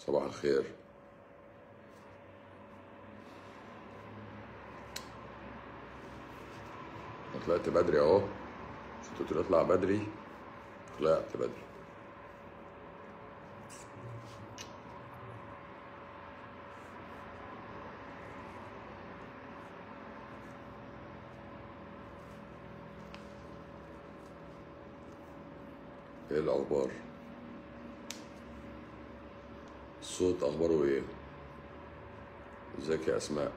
صباح الخير أنا طلعت بدري اهو مش انت قلت لي اطلع بدري طلعت بدري ايه الاخبار الصوت اخباره ايه ازيك يا اسماء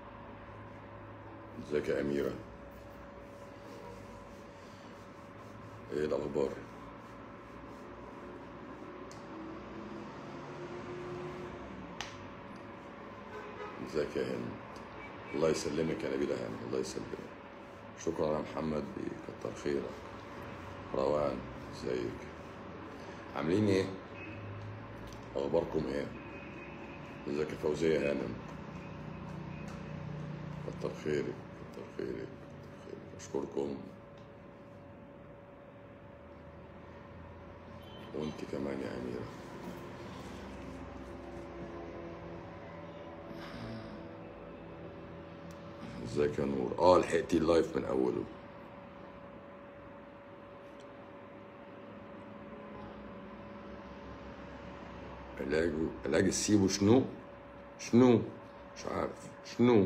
ازيك يا اميره ايه الاخبار ازيك يا هند الله يسلمك يا نبيلة هاني الله يسلمك شكرا يا محمد كتر خيرك روان ازيك عاملين ايه اخباركم ايه ازيك يا فوزية هانم كتر خيرك كتر خيرك كتر خيرك اشكركم وانت كمان يا اميره ازيك يا نور اه لحقتي اللايف من اوله علاجه علاج السيبو شنو شنو مش عارف شنو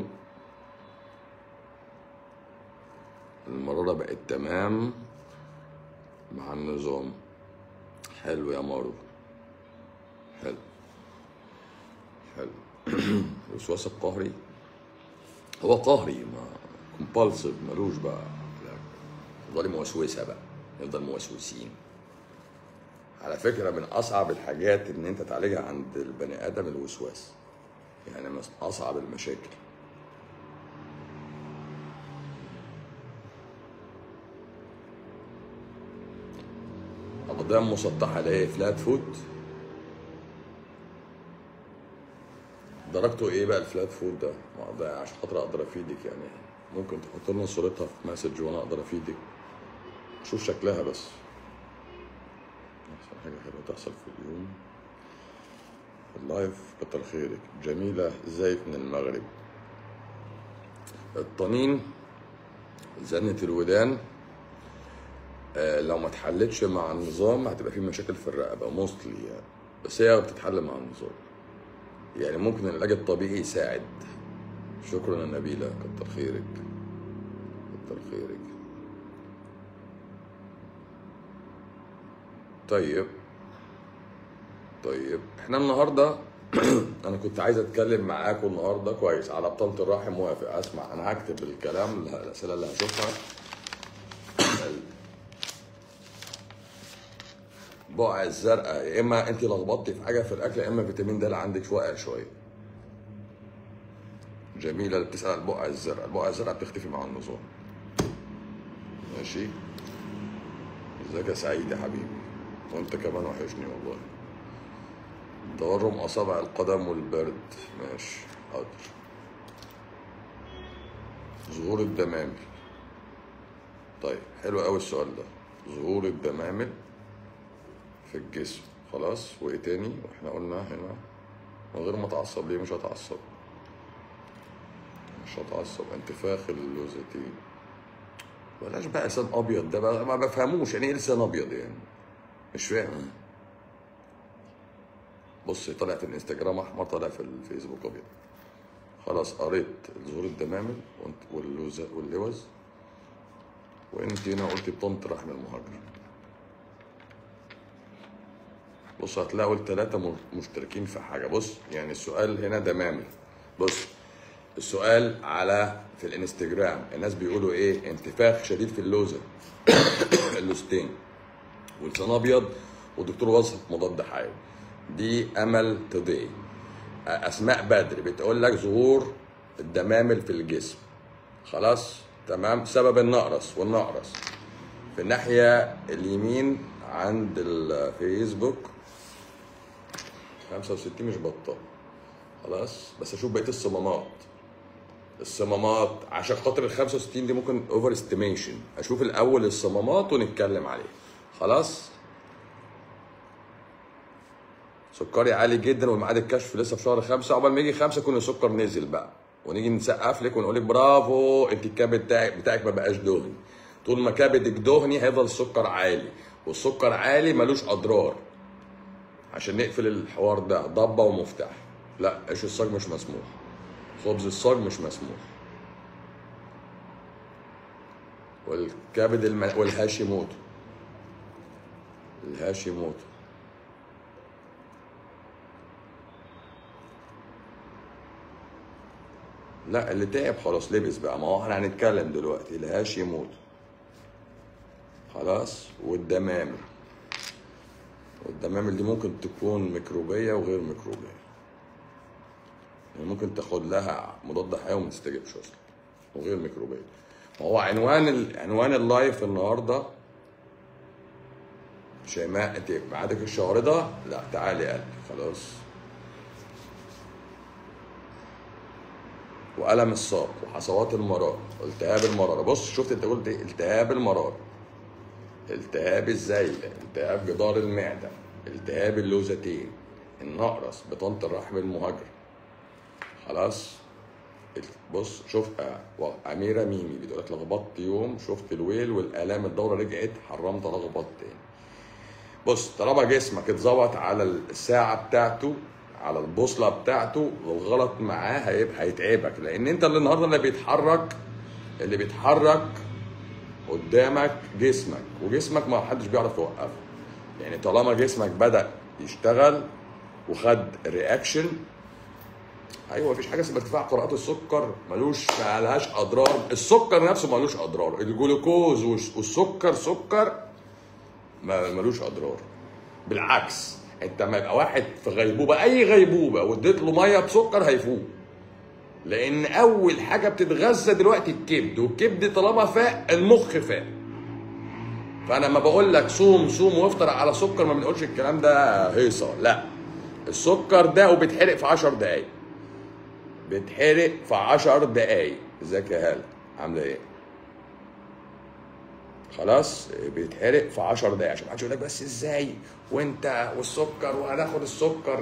المرارة بقت تمام مع النظام حلو يا مارو حلو حلو الوسواس القهري هو قهري ما كومبالسيف ملوش بقى علاج. تفضلي موسوسه بقى نفضل موسوسين على فكره من اصعب الحاجات ان انت تعالجها عند البني ادم الوسواس يعني من اصعب المشاكل اقدام مسطحه اللي هي فلات فوت درجته ايه بقى الفلات فوت ده؟ ما ده عشان خاطر اقدر افيدك يعني ممكن تحط لنا صورتها في مسج وانا اقدر افيدك شوف شكلها بس احسن حاجه حلوه تحصل في اليوم اللايف كتر خيرك جميله ازيك من المغرب الطنين زنة الودان آه، لو ما اتحلتش مع النظام هتبقى في مشاكل في الرقبه موستلي يعني بس هي بتتحل مع النظام يعني ممكن العلاج الطبيعي يساعد شكرا يا نبيله كتر خيرك كتر خيرك طيب طيب احنا النهارده انا كنت عايز اتكلم معاكم النهارده كويس على بطانه الرحم موافق اسمع انا هكتب الكلام الاسئله اللي هشوفها البقع الزرقاء يا اما انت لخبطتي في حاجه في الاكل يا اما فيتامين د اللي عندك واقع شويه جميله اللي بتسال على البقع الزرقاء البقع الزرقاء بتختفي مع النظام ماشي ازيك يا سعيد يا حبيبي وانت كمان وحشني والله تورم اصابع القدم والبرد ماشي حاضر ظهور الدمامل طيب حلو قوي السؤال ده ظهور الدمامل في الجسم خلاص وايه تاني واحنا قلنا هنا من غير ما اتعصب ليه مش هتعصب مش هتعصب انتفاخ اللوزتين بلاش بقى لسان ابيض ده بقى ما بفهموش يعني ايه لسان ابيض يعني مش فاهم بص طلع في الانستجرام احمر طلع في الفيسبوك ابيض خلاص قريت ظهور الدمامل وانت- واللوز واللوز وانت هنا قلتي بطنط رحم المهاجر بص هتلاقوا الثلاثة مشتركين في حاجة بص يعني السؤال هنا دمامل بص السؤال على في الانستجرام الناس بيقولوا ايه انتفاخ شديد في اللوزة اللوزتين ولسان ابيض والدكتور وصف مضاد حيوي دي امل تضيع اسماء بدر بتقول لك ظهور الدمامل في الجسم خلاص تمام سبب النقرس والنقرس في الناحيه اليمين عند الفيسبوك 65 مش بطال خلاص بس اشوف بقيه الصمامات الصمامات عشان خاطر ال 65 دي ممكن اوفر استيميشن اشوف الاول الصمامات ونتكلم عليه خلاص سكري عالي جدا وميعاد الكشف لسه في شهر خمسة عقبال ما يجي خمسة يكون السكر نزل بقى ونيجي نسقف لك ونقول لك برافو انت الكبد بتاعك بتاعك ما بقاش دهني طول ما كبدك دهني هيفضل السكر عالي والسكر عالي ملوش اضرار عشان نقفل الحوار ده ضبه ومفتاح لا عيش الصاج مش مسموح خبز الصاج مش مسموح والكبد الم... والهاشيموتو الهاشيموتو لا اللي تعب خلاص لبس بقى ما هو احنا هنتكلم دلوقتي الهاشيموتو خلاص والدمامل والدمامل دي ممكن تكون ميكروبية وغير ميكروبية يعني ممكن تاخد لها مضاد حيوي وما تستجبش اصلا وغير ميكروبية ما هو عنوان ال... عنوان اللايف النهارده شيماء انت ميعادك الشهر ده؟ لا تعالي يا قلبي خلاص والم الساق وحصوات المرار والتهاب المراره بص شفت انت قلت ايه التهاب المراره التهاب الزايده التهاب جدار المعده التهاب اللوزتين النقرس بطانه الرحم المهاجره خلاص بص شوف آه، اميره ميمي بتقول لك لخبطت يوم شفت الويل والالام الدوره رجعت حرمت الخبط تاني بص طالما جسمك اتظبط على الساعه بتاعته على البوصله بتاعته والغلط معاه هيبقى هيتعبك لان انت اللي النهارده اللي بيتحرك اللي بيتحرك قدامك جسمك وجسمك ما حدش بيعرف يوقفه يعني طالما جسمك بدا يشتغل وخد رياكشن ايوه مفيش حاجه اسمها ارتفاع قراءات السكر ملوش ملهاش اضرار السكر نفسه ملوش اضرار الجلوكوز والسكر سكر ما- ملوش اضرار بالعكس انت لما يبقى واحد في غيبوبه اي غيبوبه واديت له ميه بسكر هيفوق لان اول حاجه بتتغذى دلوقتي الكبد والكبد طالما فاق المخ فاق فانا لما بقول لك صوم صوم وافطر على سكر ما بنقولش الكلام ده هيصه لا السكر ده وبيتحرق في 10 دقايق بيتحرق في 10 دقايق ازيك يا هاله عامله ايه خلاص بيتحرق في 10 دقايق عشان محدش يقول لك بس ازاي وانت والسكر وهناخد السكر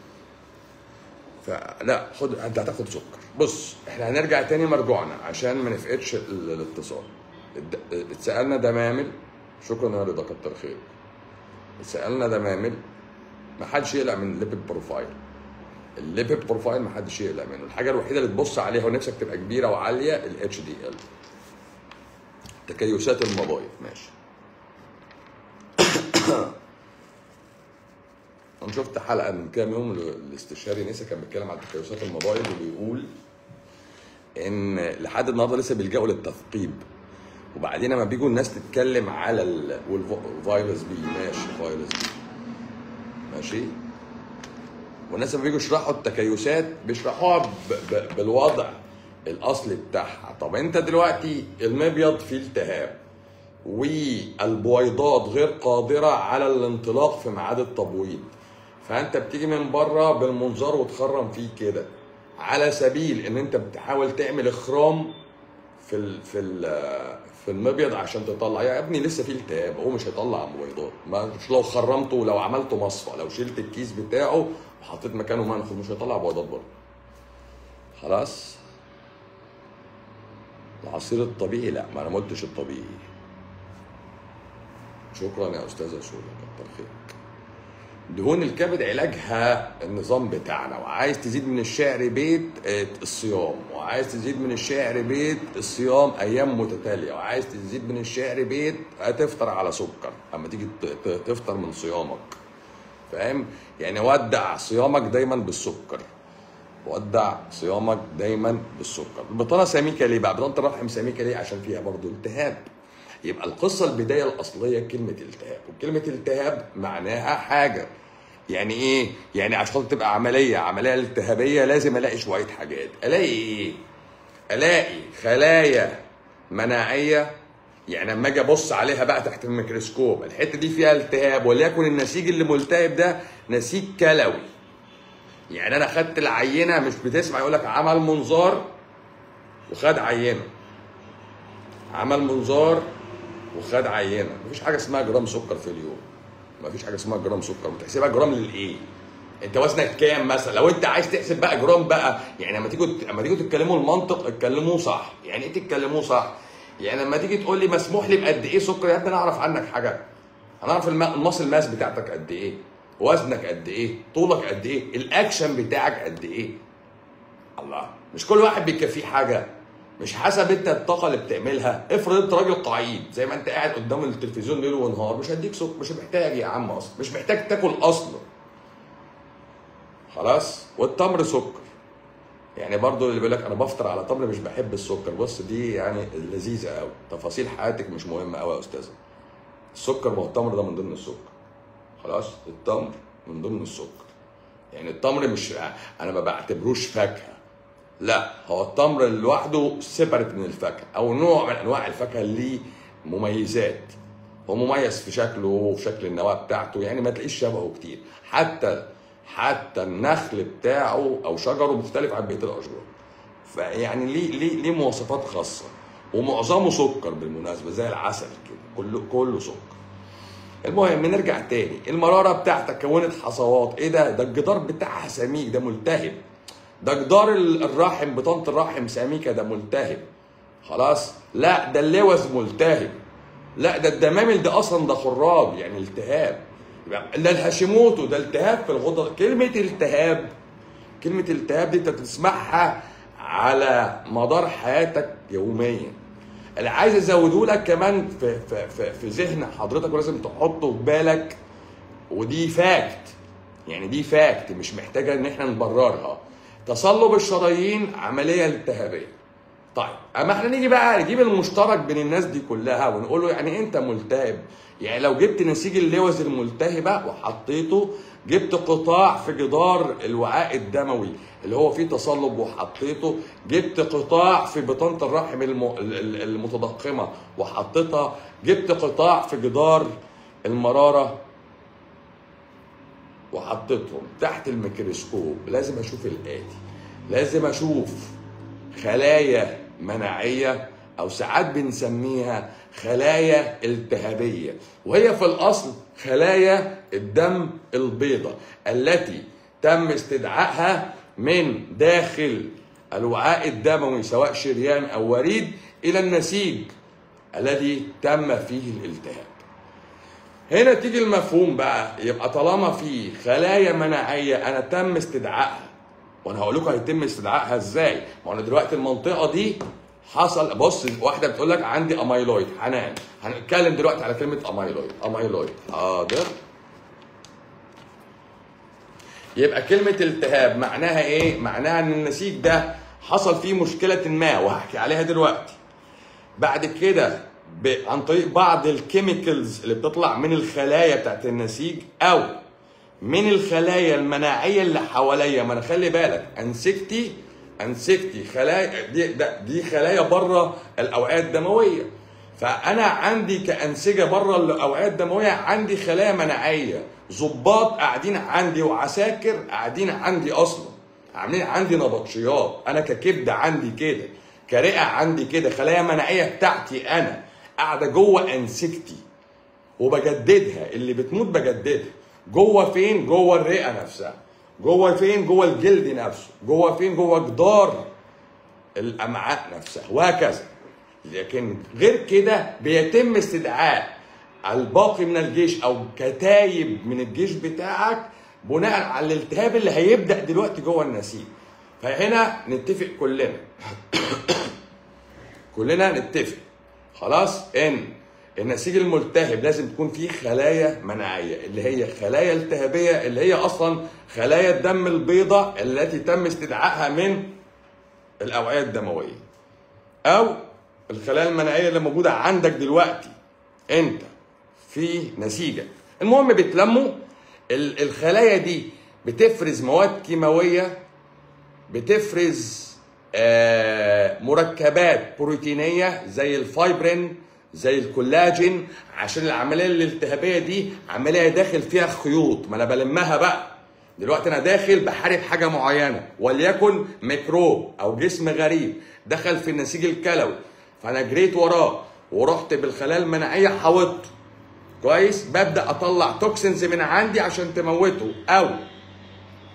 فلا خد انت هتاخد سكر بص احنا هنرجع تاني مرجوعنا عشان ما نفقدش ال- الاتصال اد- اتسالنا دمامل شكرا يا رضا كتر خير اتسالنا دمامل ما حدش يقلق من الليبيد بروفايل الليبيد بروفايل ما حدش يقلق منه الحاجه الوحيده اللي تبص عليها ونفسك تبقى كبيره وعاليه الاتش دي ال تكيسات المبايض ماشي انا شفت حلقه من كام يوم الاستشاري نسا كان بيتكلم عن تكيسات المبايض وبيقول ان لحد النهارده لسه بيلجأوا للتثقيب وبعدين لما بيجوا الناس تتكلم على ال... والفيروس بي ماشي فيروس بي ماشي والناس لما بيجوا يشرحوا التكيسات بيشرحوها ب... ب... بالوضع الاصلي بتاعها طب انت دلوقتي المبيض فيه التهاب والبويضات غير قادرة على الانطلاق في ميعاد التبويض فانت بتيجي من بره بالمنظار وتخرم فيه كده على سبيل ان انت بتحاول تعمل اخرام في ال في ال في المبيض عشان تطلع يا ابني لسه فيه التهاب هو مش هيطلع بويضات ما مش لو خرمته لو عملته مصفى لو شلت الكيس بتاعه وحطيت مكانه منخل مش هيطلع بويضات برضه خلاص العصير الطبيعي لا ما انا ما قلتش الطبيعي شكرا يا استاذه سولا كتر خيرك دهون الكبد علاجها النظام بتاعنا وعايز تزيد من الشعر بيت آه، الصيام وعايز تزيد من الشعر بيت الصيام ايام متتاليه وعايز تزيد من الشعر بيت هتفطر على سكر اما تيجي ت- ت- تفطر من صيامك فاهم يعني ودع صيامك دايما بالسكر ودع صيامك دايما بالسكر البطانه سميكه ليه بقى بطانه الرحم سميكه ليه عشان فيها برضو التهاب يبقى القصه البدايه الاصليه كلمه التهاب وكلمه التهاب معناها حاجه يعني ايه يعني عشان خاطر تبقى عمليه عمليه التهابيه لازم الاقي شويه حاجات الاقي ايه الاقي خلايا مناعيه يعني لما اجي ابص عليها بقى تحت الميكروسكوب الحته دي فيها التهاب وليكن النسيج اللي ملتهب ده نسيج كلوي يعني انا خدت العينه مش بتسمع يقول لك عمل منظار وخد عينه عمل منظار وخد عينه مفيش حاجه اسمها جرام سكر في اليوم مفيش حاجه اسمها جرام سكر بتحسبها جرام للايه انت وزنك كام مثلا لو انت عايز تحسب بقى جرام بقى يعني لما تيجوا لما تيجوا تتكلموا المنطق اتكلموه صح يعني ايه تتكلموه صح يعني لما تيجي تقول لي مسموح لي بقد ايه سكر يا ابني انا اعرف عنك حاجه انا اعرف الم- المصل ماس بتاعتك قد ايه وزنك قد ايه طولك قد ايه الاكشن بتاعك قد ايه الله مش كل واحد بيكفيه حاجه مش حسب انت الطاقه اللي بتعملها افرض انت راجل قعيد زي ما انت قاعد قدام التلفزيون ليل ونهار مش هديك سكر مش محتاج يا عم اصلا مش محتاج تاكل اصلا خلاص والتمر سكر يعني برضو اللي بيقول لك انا بفطر على تمر مش بحب السكر بص دي يعني لذيذه قوي تفاصيل حياتك مش مهمه قوي يا استاذه السكر ما هو التمر ده من ضمن السكر خلاص التمر من ضمن السكر يعني التمر مش انا ما بعتبروش فاكهه لا هو التمر لوحده سيبريت من الفاكهه او نوع من انواع الفاكهه اللي ليه مميزات هو مميز في شكله وفي شكل النواه بتاعته يعني ما تلاقيش شبهه كتير حتى حتى النخل بتاعه او شجره مختلف عن بقيه الاشجار فيعني ليه ليه ليه مواصفات خاصه ومعظمه سكر بالمناسبه زي العسل كده كله كله سكر المهم نرجع تاني المراره بتاعتك كونت حصوات ايه ده ده الجدار بتاعها سميك ده ملتهب ده جدار ال- الرحم بطانه الرحم سميكه ده ملتهب خلاص لا ده اللوز ملتهب لا ده الدمامل ده اصلا ده خراب يعني التهاب يبقى ده الهاشيموتو ده التهاب في الغدة كلمة التهاب كلمة التهاب دي انت بتسمعها على مدار حياتك يوميا اللي عايز ازوده لك كمان في في في, في ذهن حضرتك ولازم تحطه في بالك ودي فاكت يعني دي فاكت مش محتاجه ان احنا نبررها تصلب الشرايين عمليه التهابيه طيب اما احنا نيجي بقى نجيب المشترك بين الناس دي كلها ونقول له يعني انت ملتهب يعني لو جبت نسيج اللوز الملتهبه وحطيته جبت قطاع في جدار الوعاء الدموي اللي هو فيه تصلب وحطيته جبت قطاع في بطانه الرحم الم- ال- ال- المتضخمه وحطيتها جبت قطاع في جدار المراره وحطيتهم تحت الميكروسكوب لازم اشوف الاتي لازم اشوف خلايا مناعيه او ساعات بنسميها خلايا التهابيه وهي في الاصل خلايا الدم البيضاء التي تم استدعائها من داخل الوعاء الدموي سواء شريان او وريد الى النسيج الذي تم فيه الالتهاب هنا تيجي المفهوم بقى يبقى طالما في خلايا مناعيه انا تم استدعائها وانا هقول لكم هيتم استدعائها ازاي ما انا دلوقتي المنطقه دي حصل بص واحده بتقول لك عندي اميلويد حنان هنتكلم دلوقتي على كلمه اميلويد اميلويد حاضر يبقى كلمة التهاب معناها ايه؟ معناها ان النسيج ده حصل فيه مشكلة ما وهحكي عليها دلوقتي. بعد كده ب... عن طريق بعض الكيميكلز اللي بتطلع من الخلايا بتاعت النسيج او من الخلايا المناعيه اللي حواليا ما انا خلي بالك انسكتي انسكتي خلايا دي ده دي خلايا بره الاوعيه الدمويه فانا عندي كانسجه بره الاوعيه الدمويه عندي خلايا مناعيه ضباط قاعدين عندي وعساكر قاعدين عندي اصلا عاملين عندي نبطشيات انا ككبده عندي كده كرئه عندي كده خلايا مناعيه بتاعتي انا قاعده جوه انسجتي وبجددها اللي بتموت بجددها جوه فين جوه الرئه نفسها جوه فين جوه الجلد نفسه جوه فين جوه جدار الامعاء نفسها وهكذا لكن غير كده بيتم استدعاء الباقي من الجيش او كتايب من الجيش بتاعك بناء على الالتهاب اللي هيبدا دلوقتي جوه النسيج فهنا نتفق كلنا كلنا نتفق خلاص ان النسيج الملتهب لازم تكون فيه خلايا مناعيه اللي هي خلايا التهابيه اللي هي اصلا خلايا الدم البيضاء التي تم استدعائها من الاوعيه الدمويه او الخلايا المناعيه اللي موجوده عندك دلوقتي انت في نسيجك المهم بتلموا ال- الخلايا دي بتفرز مواد كيماويه بتفرز آه، مركبات بروتينيه زي الفايبرين زي الكولاجين عشان العمليه الالتهابيه دي عمليه داخل فيها خيوط ما انا بلمها بقى دلوقتي انا داخل بحارب حاجه معينه وليكن ميكروب او جسم غريب دخل في النسيج الكلوي فانا جريت وراه ورحت بالخلايا المناعيه حاوطته كويس ببدا اطلع توكسينز من عندي عشان تموته او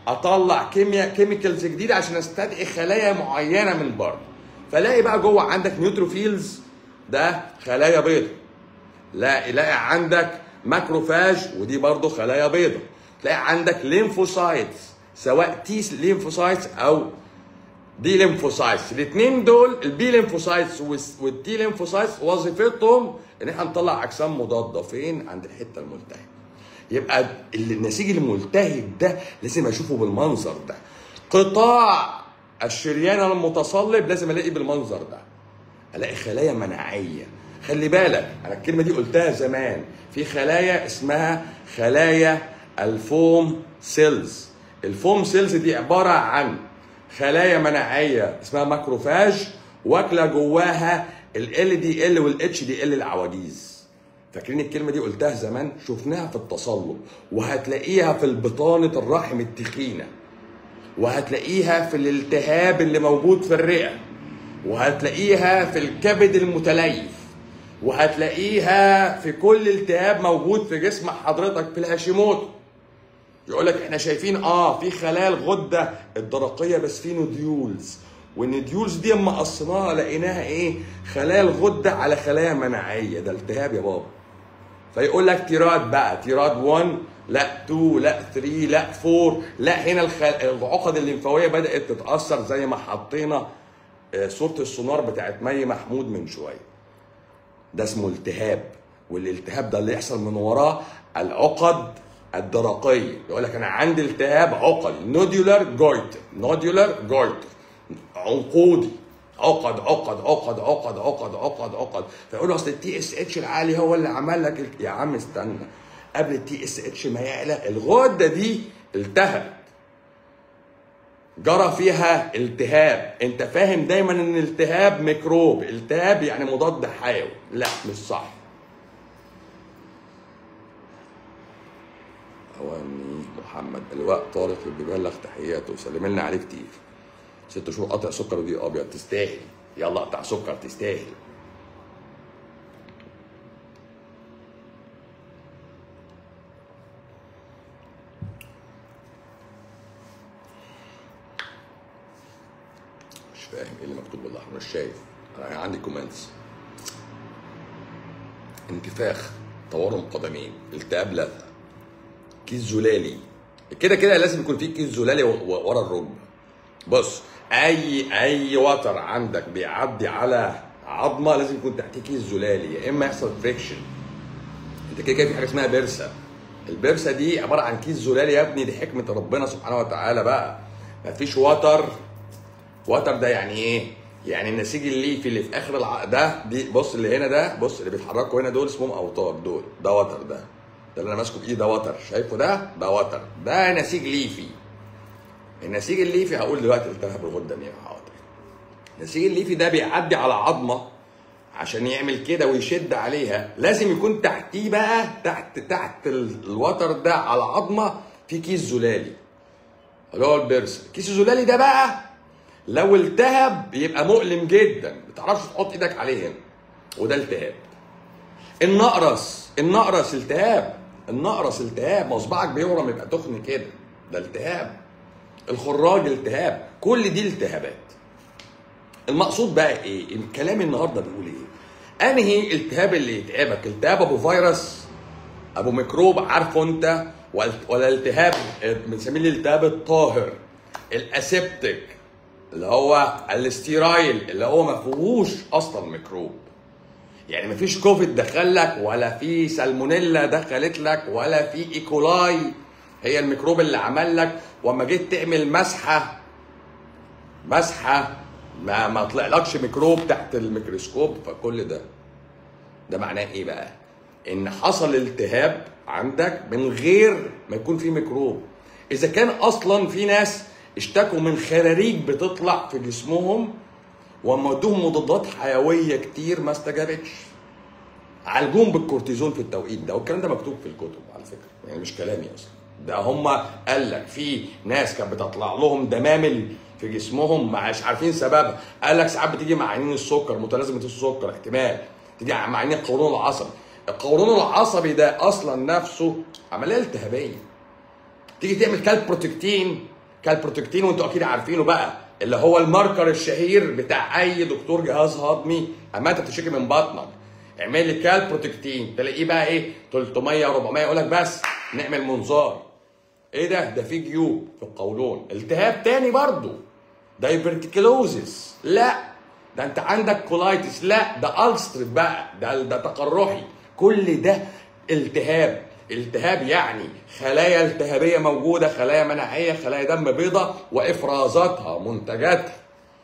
اطلع كيمياء كيميكالز جديده عشان استدعي خلايا معينه من بره فلاقي بقى جوه عندك نيوتروفيلز ده خلايا بيضاء لا يلاقي عندك ماكروفاج ودي برضه خلايا بيضاء تلاقي عندك ليمفوسايتس سواء تي ليمفوسايتس او دي ليمفوسايتس الاثنين دول البي ليمفوسايتس والتي ليمفوسايتس وظيفتهم ان احنا نطلع اجسام مضاده فين عند الحته الملتهبه يبقى النسيج الملتهب ده لازم اشوفه بالمنظر ده قطاع الشريان المتصلب لازم الاقي بالمنظر ده الاقي خلايا مناعيه خلي بالك انا الكلمه دي قلتها زمان في خلايا اسمها خلايا الفوم سيلز الفوم سيلز دي عباره عن خلايا مناعيه اسمها ماكروفاج واكله جواها ال دي ال والاتش دي ال العواجيز فاكرين الكلمه دي قلتها زمان شفناها في التصلب وهتلاقيها في البطانه الرحم التخينه وهتلاقيها في الالتهاب اللي موجود في الرئه وهتلاقيها في الكبد المتليف وهتلاقيها في كل التهاب موجود في جسم حضرتك في الهاشيموتو يقول لك احنا شايفين اه في خلايا الغده الدرقيه بس في نوديولز والنوديولز دي اما قصيناها لقيناها ايه خلايا الغده على خلايا مناعيه ده التهاب يا بابا فيقول لك تيراد بقى تيراد 1 لا 2 لا 3 لا 4 لا هنا الخل... العقد الليمفاويه بدات تتاثر زي ما حطينا صوره السونار بتاعت مي محمود من شويه ده اسمه التهاب والالتهاب ده اللي يحصل من وراه العقد الدرقيه يقول لك انا عندي التهاب عقد نوديولار جويتر نوديولار جويتر عنقودي عقد عقد عقد عقد عقد عقد عقد فيقول اصل التي اس اتش العالي هو اللي عمل لك ال... يا عم استنى قبل التي اس اتش ما يعلى الغده دي التهبت جرى فيها التهاب انت فاهم دايما ان الالتهاب ميكروب التهاب يعني مضاد حيوي لا مش صح اواني محمد اللواء طارق اللي بيبلغ تحياته سلم لنا عليه كتير ست شهور قطع سكر ودي ابيض تستاهل يلا قطع سكر تستاهل مش فاهم ايه اللي مكتوب بالاحمر مش شايف انا عندي كومنتس انتفاخ تورم قدمين التهاب لثه كيس زلالي كده كده لازم يكون في كيس زلالي ورا الركبه بص اي اي وتر عندك بيعدي على عظمه لازم يكون تحتيه كيس زلالي يا اما يحصل فريكشن انت كده كده في حاجه اسمها برسه البرسه دي عباره عن كيس زلالي يا ابني دي حكمه ربنا سبحانه وتعالى بقى مفيش وتر وتر ده يعني ايه؟ يعني النسيج الليفي اللي في اخر الع... ده دي بص اللي هنا ده بص اللي بيتحركوا هنا دول اسمهم اوتار دول ده وتر ده ده اللي انا ماسكه بايدي ده وتر شايفه ده ده وتر ده نسيج ليفي النسيج الليفي هقول دلوقتي التهاب الغده مين حاضر النسيج الليفي ده بيعدي على عظمه عشان يعمل كده ويشد عليها لازم يكون تحتيه بقى تحت تحت الوتر ده على عظمه في كيس زلالي اللي هو البرس الكيس الزلالي ده بقى لو التهب يبقى مؤلم جدا ما تعرفش تحط ايدك عليه هنا وده التهاب النقرس النقرس التهاب النقرس التهاب مصبعك بيورم يبقى تخن كده ده التهاب الخراج التهاب كل دي التهابات المقصود بقى ايه الكلام النهارده بيقول ايه انهي التهاب اللي يتعبك التهاب ابو فيروس ابو ميكروب عارفه انت ولا التهاب بنسميه الالتهاب الطاهر الاسبتك اللي هو الاستيرايل اللي هو ما فيهوش اصلا ميكروب يعني ما فيش كوفيد دخل لك ولا في سالمونيلا دخلت لك ولا في ايكولاي هي الميكروب اللي عمل لك واما جيت تعمل مسحه مسحه ما ما طلعلكش ميكروب تحت الميكروسكوب فكل ده ده معناه ايه بقى؟ ان حصل التهاب عندك من غير ما يكون في ميكروب اذا كان اصلا في ناس اشتكوا من خراريج بتطلع في جسمهم وما ادوهم مضادات حيويه كتير ما استجابتش عالجوهم بالكورتيزون في التوقيت ده والكلام ده مكتوب في الكتب على فكره يعني مش كلامي اصلا ده هم قال لك في ناس كانت بتطلع لهم دمامل في جسمهم مش عارفين سببها قال لك ساعات بتيجي مع عينين السكر متلازمه السكر احتمال تيجي مع عينين القولون العصبي القولون العصبي ده اصلا نفسه عمليه التهابيه تيجي تعمل كالبروتكتين كالبروتكتين وانتوا اكيد عارفينه بقى اللي هو الماركر الشهير بتاع اي دكتور جهاز هضمي اما انت بتشتكي من بطنك اعمل لي كالبروتكتين تلاقيه بقى ايه 300 400 يقول لك بس نعمل منظار ايه ده ده في جيوب في القولون التهاب تاني برضه دايفرتيكلوزس لا ده انت عندك كولايتس لا ده الستر بقى ده ده تقرحي كل ده التهاب التهاب يعني خلايا التهابيه موجوده خلايا مناعيه خلايا دم بيضاء وافرازاتها منتجاتها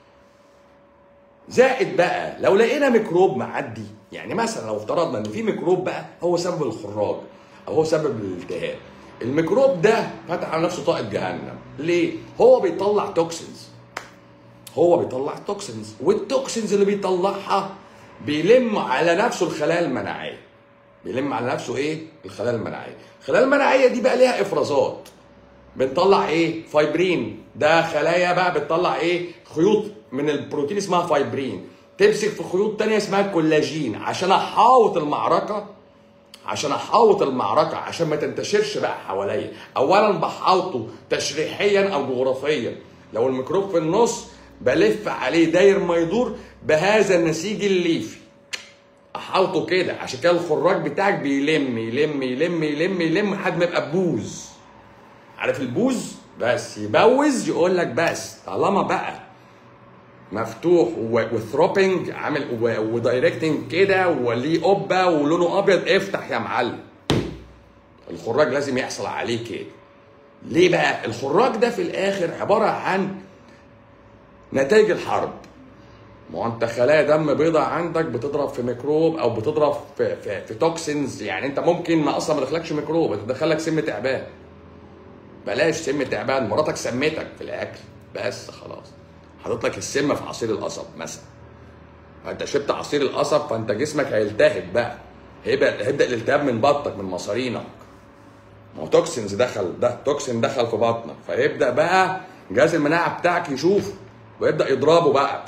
زائد بقى لو لقينا ميكروب معدي يعني مثلا لو افترضنا ان في ميكروب بقى هو سبب الخراج او هو سبب الالتهاب الميكروب ده فتح على نفسه طاقه جهنم ليه هو بيطلع توكسينز هو بيطلع توكسينز والتوكسينز اللي بيطلعها بيلم على نفسه الخلايا المناعيه بيلم على نفسه ايه الخلايا المناعيه الخلايا المناعيه دي بقى ليها افرازات بنطلع ايه فايبرين ده خلايا بقى بتطلع ايه خيوط من البروتين اسمها فايبرين تمسك في خيوط تانية اسمها كولاجين عشان احاوط المعركه عشان احاوط المعركه عشان ما تنتشرش بقى حواليا اولا بحاوطه تشريحيا او جغرافيا لو الميكروب في النص بلف عليه داير ما يدور بهذا النسيج الليفي احاوطه كده عشان كده الخراج بتاعك بيلم يلم يلم يلم يلم لحد ما يبقى بوز عارف البوز بس يبوز يقول لك بس طالما بقى مفتوح وثروبنج عامل ودايركتنج كده وليه قبه ولونه ابيض افتح يا معلم الخراج لازم يحصل عليه كده ليه بقى الخراج ده في الاخر عباره عن نتائج الحرب ما هو انت خلايا دم بيضاء عندك بتضرب في ميكروب او بتضرب في في, في توكسينز يعني انت ممكن ما اصلا ما تدخلكش ميكروب تدخلك سم تعبان بلاش سم تعبان مراتك سمتك في الاكل بس خلاص حاطط لك السم في عصير القصب مثلا فانت شربت عصير القصب فانت جسمك هيلتهب بقى هيبقى هيبدا الالتهاب من بطنك من مصارينك ما هو توكسينز دخل ده توكسين دخل في بطنك فيبدا بقى جهاز المناعه بتاعك يشوفه ويبدا يضربه بقى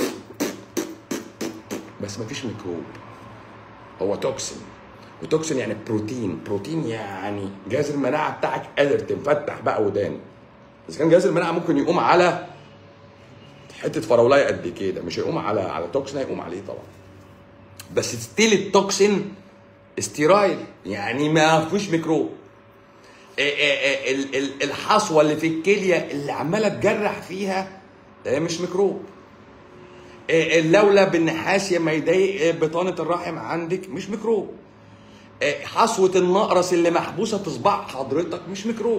بس مفيش ميكروب هو توكسين وتوكسين يعني بروتين بروتين يعني جهاز المناعه بتاعك قادر تنفتح بقى ودان اذا كان جهاز المناعه ممكن يقوم على حته فراولايه قد كده مش هيقوم على على توكسين هيقوم عليه طبعا بس ستيل التوكسين استيرايل يعني ما فيش ميكروب الحصوه اللي في الكليه اللي عماله تجرح فيها ده مش ميكروب اللولب النحاسي ما يضايق بطانه الرحم عندك مش ميكروب حصوه النقرس اللي محبوسه في صباع حضرتك مش ميكروب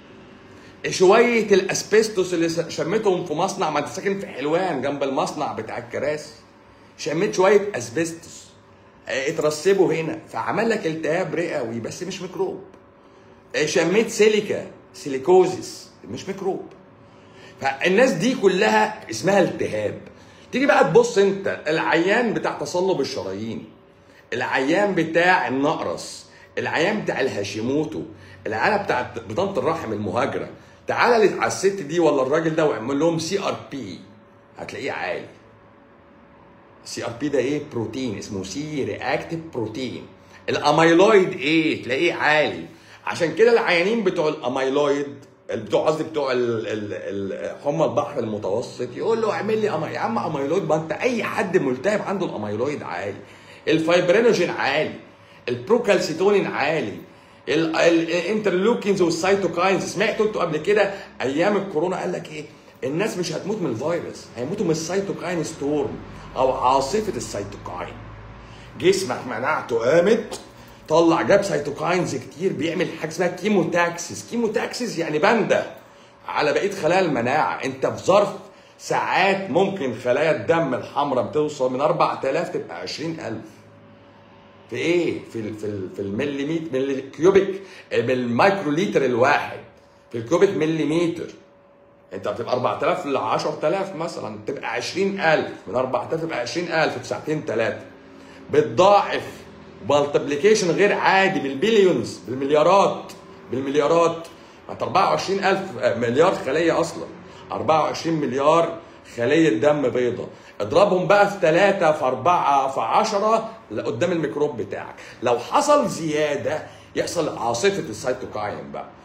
شويه الاسبستوس اللي شميتهم في مصنع ما انت ساكن في حلوان جنب المصنع بتاع الكراسي شميت شويه اسبستوس اترسبوا هنا فعمل لك التهاب رئوي بس مش ميكروب شميت سيليكا سيليكوزيس مش ميكروب فالناس دي كلها اسمها التهاب تيجي بقى تبص انت العيان بتاع تصلب الشرايين العيان بتاع النقرس العيان بتاع الهاشيموتو العيانه بتاعت بطانه الرحم المهاجره تعالى على الست دي ولا الراجل ده واعمل لهم سي ار بي هتلاقيه عالي سي ار بي ده ايه بروتين اسمه سي رياكتيف بروتين الاميلويد ايه تلاقيه عالي عشان كده العيانين بتوع الاميلويد بتوع قصدي بتوع حمى البحر المتوسط يقول له اعمل لي أما... يا عم اميلويد ما انت اي حد ملتهب عنده الاميلويد عالي الفايبرينوجين عالي البروكالسيتونين عالي الانترلوكينز والسيتوكاينز سمعتوا انتوا قبل كده ايام الكورونا قال لك ايه الناس مش هتموت من الفيروس هيموتوا من السيتوكاين ستورم او عاصفه السيتوكاين جسمك مناعته قامت طلع جاب سيتوكاينز كتير بيعمل حاجه اسمها كيموتاكسس كيموتاكسس يعني باندا على بقيه خلايا المناعه انت في ظرف ساعات ممكن خلايا الدم الحمراء بتوصل من 4000 تبقى 20000 في ايه في ال في ال في المليمتر من الكيوبيك بالمايكرو لتر الواحد في الكيوبيك مليمتر انت بتبقى 4000 ل 10000 مثلا تبقى 20000 من 4000 تبقى 20000 في ساعتين ثلاثه بتضاعف مالتيبليكيشن غير عادي بالبليونز بالمليارات بالمليارات انت 24000 مليار خليه اصلا 24 مليار خليه دم بيضاء اضربهم بقى في 3 في 4 في 10 قدام الميكروب بتاعك لو حصل زياده يحصل عاصفه السيتوكاين بقى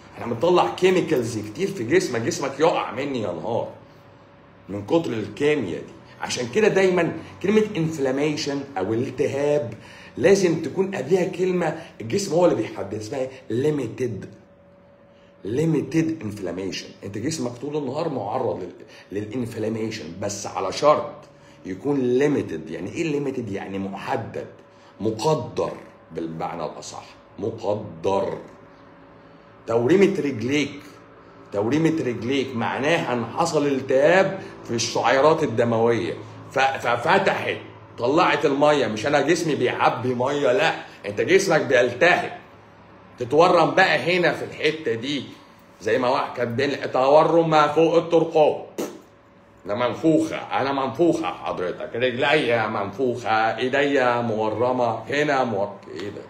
احنا بنطلع كيميكالز كتير في جسمك جسمك يقع مني يا نهار من كتر الكيمياء دي عشان كده دايما كلمه انفلاميشن او التهاب لازم تكون قبلها كلمه الجسم هو اللي بيحدد اسمها ليميتد ليميتد انفلاميشن انت جسمك طول النهار معرض للانفلاميشن بس على شرط يكون ليميتد يعني ايه ليميتد يعني محدد مقدر بالمعنى الاصح مقدر توريمه رجليك توريمه رجليك معناها ان حصل التهاب في الشعيرات الدمويه ف- ففتحت طلعت الميه مش انا جسمي بيعبي ميه لا انت جسمك بيلتهب تتورم بقى هنا في الحته دي زي ما واحد كاتب لي تورم ما فوق الترقوة ده منفوخه انا منفوخه حضرتك رجليا منفوخه ايديا مورمه هنا مور... ايه ده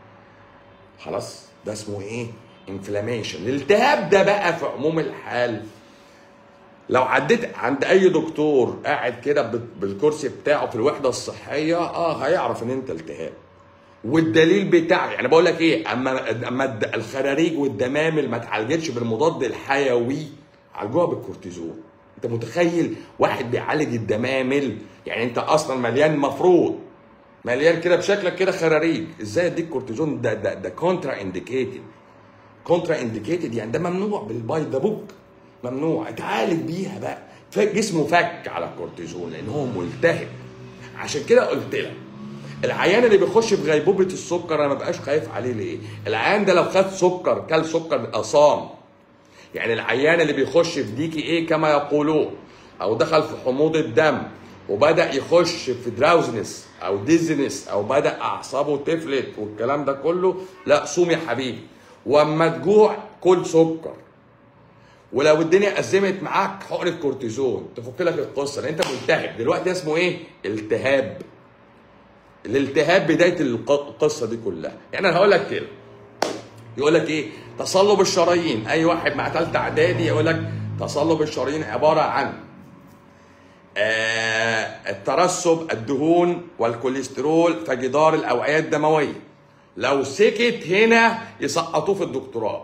خلاص ده اسمه ايه انفلاميشن الالتهاب ده بقى في عموم الحال لو عديت عند اي دكتور قاعد كده بال- بالكرسي بتاعه في الوحده الصحيه اه هيعرف ان انت التهاب والدليل بتاعه يعني بقول لك ايه اما اما الد- الخراريج والدمامل ما اتعالجتش بالمضاد الحيوي عالجوها بالكورتيزون انت متخيل واحد بيعالج الدمامل يعني انت اصلا مليان مفروض مليان كده بشكلك كده خراريج ازاي اديك كورتيزون ده ده ده كونترا انديكيتد كونترا انديكيتد يعني ده ممنوع بالباي ذا بوك ممنوع اتعالج بيها بقى فجسمه فك على الكورتيزون لان هو ملتهب عشان كده قلت لك العيان اللي بيخش في غيبوبه السكر انا ما بقاش خايف عليه ليه؟ العيان ده لو خد سكر كل سكر اصام يعني العيان اللي بيخش في ديكي ايه كما يقولون او دخل في حموض الدم وبدا يخش في دراوزنس او ديزنس او بدا اعصابه تفلت والكلام ده كله لا صوم يا حبيبي واما تجوع كل سكر ولو الدنيا ازمت معاك حقنه كورتيزون تفك لك القصه لان انت ملتهب دلوقتي اسمه ايه؟ التهاب الالتهاب بدايه الق- القصه دي كلها يعني انا هقول لك كده يقول لك ايه تصلب الشرايين اي واحد مع ثالثه اعدادي يقول لك تصلب الشرايين عباره عن آه الترسب الدهون والكوليسترول في جدار الاوعيه الدمويه لو سكت هنا يسقطوه في الدكتوراه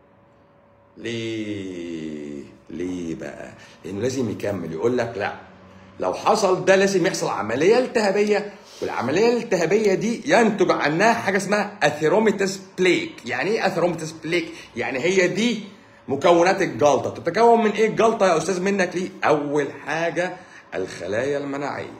ليه ليه بقى لانه لازم يكمل يقول لك لا لو حصل ده لازم يحصل عمليه التهابيه والعمليه الالتهابيه دي ينتج عنها حاجه اسمها اثيروميتس بليك يعني ايه اثيروميتس بليك يعني هي دي مكونات الجلطه تتكون من ايه الجلطه يا استاذ منك ليه اول حاجه الخلايا المناعيه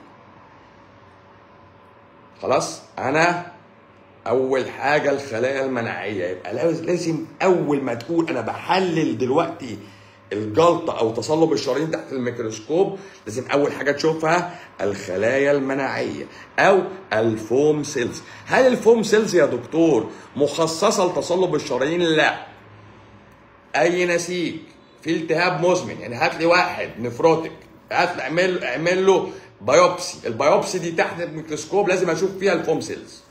خلاص انا اول حاجه الخلايا المناعيه يبقى لاز- لازم اول ما تقول انا بحلل دلوقتي الجلطه او تصلب الشرايين تحت الميكروسكوب لازم اول حاجه تشوفها الخلايا المناعيه او الفوم سيلز هل الفوم سيلز يا دكتور مخصصه لتصلب الشرايين لا اي نسيج في التهاب مزمن يعني هات لي واحد نفروتك هات لي اعمل اعمل له بايوبسي البايوبسي دي تحت الميكروسكوب لازم اشوف فيها الفوم سيلز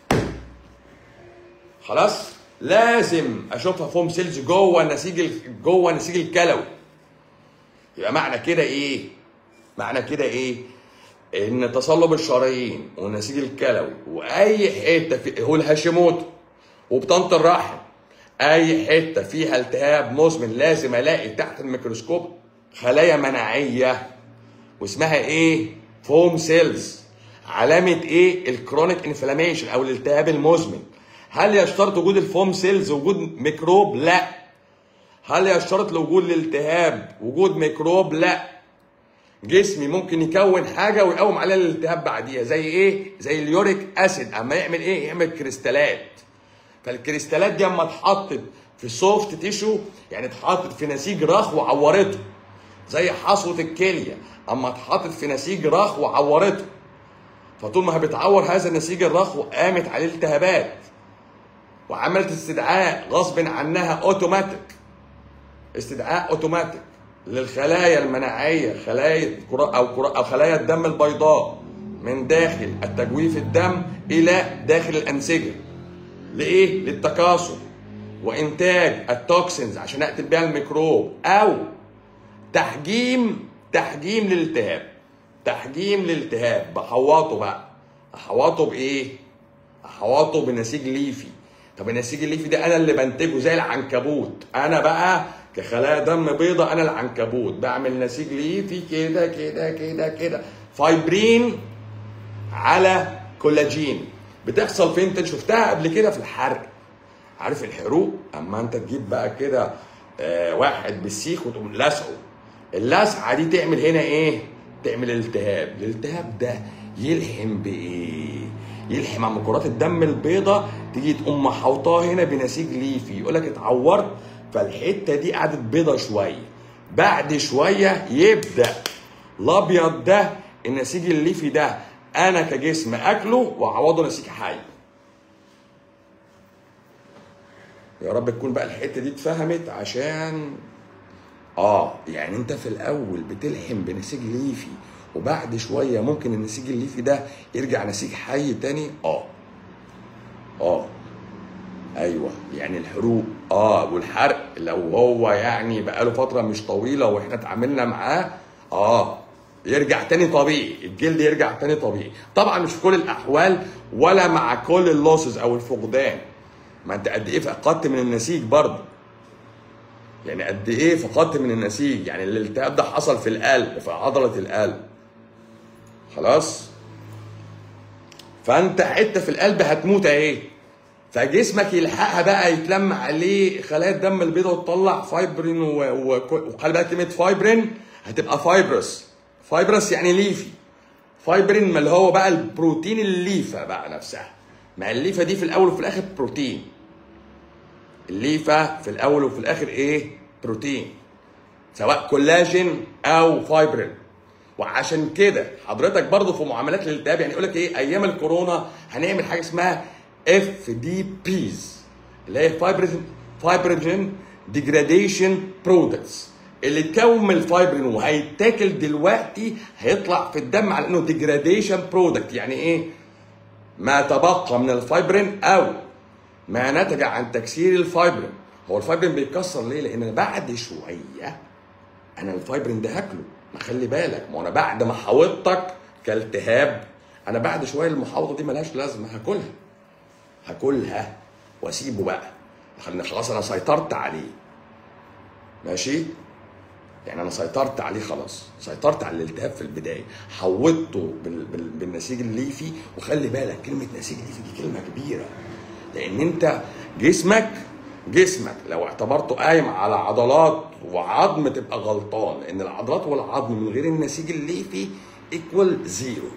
خلاص لازم اشوفها فوم سيلز جوه النسيج ال- جوه النسيج الكلوي يبقى معنى كده ايه معنى كده ايه ان تصلب الشرايين والنسيج الكلوي واي حته في هو الهاشيموتو وبطانه الرحم اي حته فيها التهاب مزمن لازم الاقي تحت الميكروسكوب خلايا مناعيه واسمها ايه فوم سيلز علامه ايه الكرونيك انفلاميشن او الالتهاب المزمن هل يشترط وجود الفوم سيلز وجود ميكروب لا هل يشترط لوجود الالتهاب وجود ميكروب لا جسمي ممكن يكون حاجه ويقوم عليها الالتهاب بعديها زي ايه زي اليوريك اسيد اما يعمل ايه يعمل كريستالات فالكريستالات دي اما اتحطت في سوفت تيشو يعني اتحطت في نسيج رخ وعورته زي حصوه الكليه اما اتحطت في نسيج رخ وعورته فطول ما هي بتعور هذا النسيج الرخو قامت عليه التهابات وعملت استدعاء غصب عنها اوتوماتيك استدعاء اوتوماتيك للخلايا المناعيه خلايا كرا- او كرا- او خلايا الدم البيضاء من داخل التجويف الدم الى داخل الانسجه لايه للتكاثر وانتاج التوكسينز عشان اقتل بيها الميكروب او تحجيم تحجيم للالتهاب تحجيم للالتهاب بحوطه بقى احوطه بايه احوطه بنسيج ليفي طب النسيج الليفي ده انا اللي بنتجه زي العنكبوت انا بقى كخلايا دم بيضة انا العنكبوت بعمل نسيج ليفي كده كده كده كده فايبرين على كولاجين بتحصل فين انت شفتها قبل كده في الحرق عارف الحروق اما انت تجيب بقى كده آه، واحد بالسيخ وتقوم لاسعه اللسعه دي تعمل هنا ايه تعمل التهاب الالتهاب ده يلحم بايه يلحم على مجرات الدم البيضاء تيجي تقوم محوطاه هنا بنسيج ليفي يقول لك اتعورت فالحته دي قعدت بيضه شويه بعد شويه يبدا الابيض ده النسيج الليفي ده انا كجسم اكله واعوضه نسيج حي يا رب تكون بقى الحته دي اتفهمت عشان اه يعني انت في الاول بتلحم بنسيج ليفي وبعد شويه ممكن النسيج الليفي ده يرجع نسيج حي تاني اه اه ايوه يعني الحروق اه والحرق لو هو يعني بقاله فتره مش طويله واحنا اتعاملنا معاه اه يرجع تاني طبيعي الجلد يرجع تاني طبيعي طبعا مش في كل الاحوال ولا مع كل اللوسز او الفقدان ما انت قد ايه فقدت من النسيج برضه يعني قد ايه فقدت من النسيج يعني الالتهاب ده حصل في القلب في عضله القلب خلاص فانت حته في القلب هتموت اهي فجسمك يلحقها بقى يتلم عليه خلايا الدم البيضاء وتطلع فايبرين و- و- وخلي بالك كلمه فايبرين هتبقى فايبرس فايبرس يعني ليفي فايبرين ما اللي هو بقى البروتين الليفه بقى نفسها ما الليفه دي في الاول وفي الاخر بروتين الليفه في الاول وفي الاخر ايه بروتين سواء كولاجين او فايبرين وعشان كده حضرتك برضو في معاملات الالتهاب يعني يقول لك ايه ايام الكورونا هنعمل حاجه اسمها اف دي بيز اللي هي فايبرين فايبروجين ديجراديشن برودكتس اللي تكون من الفايبرين وهيتاكل دلوقتي هيطلع في الدم على انه ديجراديشن برودكت يعني ايه ما تبقى من الفايبرين او ما نتج عن تكسير الفايبرين هو الفايبرين بيتكسر ليه لان بعد شويه انا الفايبرين ده هاكله ما خلي بالك ما انا بعد ما حاوطتك كالتهاب انا بعد شويه المحاوطه دي ملهاش لازمه هاكلها هاكلها واسيبه بقى خلينا خلاص انا سيطرت عليه ماشي يعني انا سيطرت عليه خلاص سيطرت على الالتهاب في البدايه حوطته بال... بال... بالنسيج الليفي وخلي بالك كلمه نسيج ليفي دي كلمه كبيره لان انت جسمك جسمك لو اعتبرته قايم على عضلات وعظم تبقى غلطان لان العضلات والعظم من غير النسيج الليفي ايكوال زيرو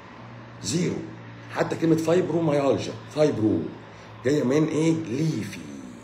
زيرو حتى كلمه فايبروميالجيا فايبرو جايه من ايه ليفي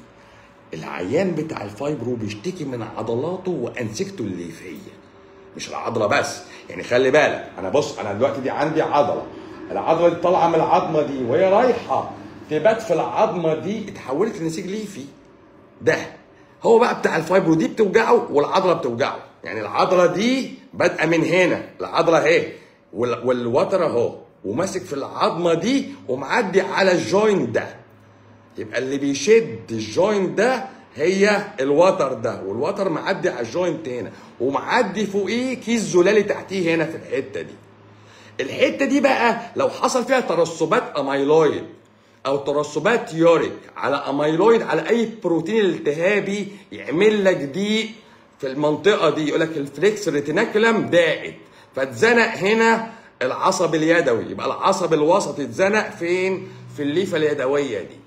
العيان بتاع الفايبرو بيشتكي من عضلاته وانسجته الليفيه مش العضله بس يعني خلي بالك انا بص انا دلوقتي دي عندي عضله العضله دي طالعه من العظمه دي وهي رايحه تبات في العظمه دي اتحولت لنسيج ليفي ده هو بقى بتاع الفايبرو دي بتوجعه والعضله بتوجعه يعني العضله دي بادئه من هنا العضله اهي وال- والوتر اهو وماسك في العظمه دي ومعدي على الجوينت ده يبقى اللي بيشد الجوينت ده هي الوتر ده والوتر معدي على الجوينت هنا ومعدي فوقيه كيس زلالي تحتيه هنا في الحته دي الحته دي بقى لو حصل فيها ترسبات اميلويد او ترسبات يوريك على اميلويد على اي بروتين التهابي يعمل لك ضيق في المنطقه دي يقول لك الفليكس ريتيناكولم ضاقت فاتزنق هنا العصب اليدوي يبقى العصب الوسطي اتزنق فين في الليفه اليدويه دي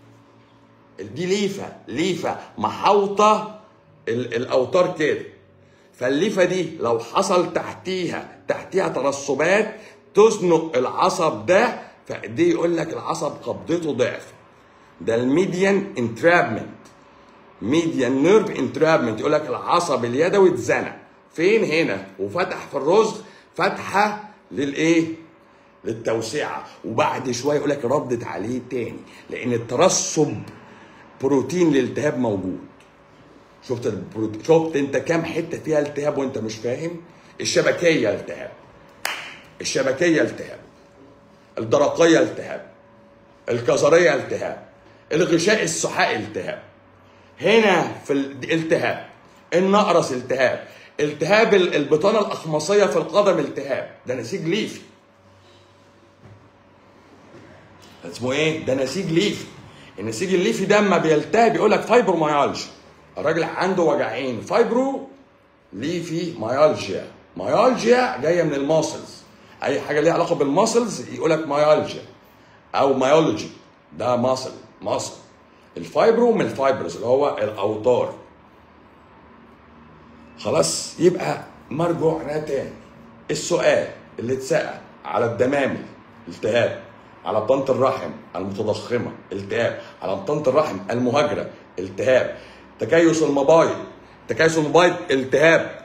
دي ليفه ليفه محاوطه ال- الاوتار كده فالليفه دي لو حصل تحتيها تحتيها ترسبات تزنق العصب ده فدي يقول لك العصب قبضته ضعف ده الميديان انترابمنت ميديان نيرف انترابمنت يقول لك العصب اليدوي اتزنق فين هنا وفتح في الرزق فتحه للايه للتوسعه وبعد شويه يقول لك ردت عليه تاني لان الترسب بروتين الالتهاب موجود شفت البروتين شفت انت كام حته فيها التهاب وانت مش فاهم الشبكيه التهاب الشبكيه التهاب الدرقيه التهاب الكظريه التهاب الغشاء السحائي التهاب هنا في الالتهاب النقرس التهاب التهاب ال- البطانه الاخمصيه في القدم التهاب ده نسيج ليفي اسمه ايه ده نسيج ليفي النسيج الليفي ده اما بيلتهب بيقول لك فايبروميالجيا الراجل عنده وجعين فايبرو ليفي مايالجيا مايالجيا جايه من الماسلز اي حاجه ليها علاقه بالماسلز يقول لك مايالجيا او مايولوجي ده ماسل ماسل الفايبرو من الفايبرز اللي هو الاوتار خلاص يبقى مرجوعنا تاني السؤال اللي اتسال على الدمامل التهاب على بطانة الرحم المتضخمة التهاب على بطانة الرحم المهاجرة التهاب تكيس المبايض تكيس المبايض التهاب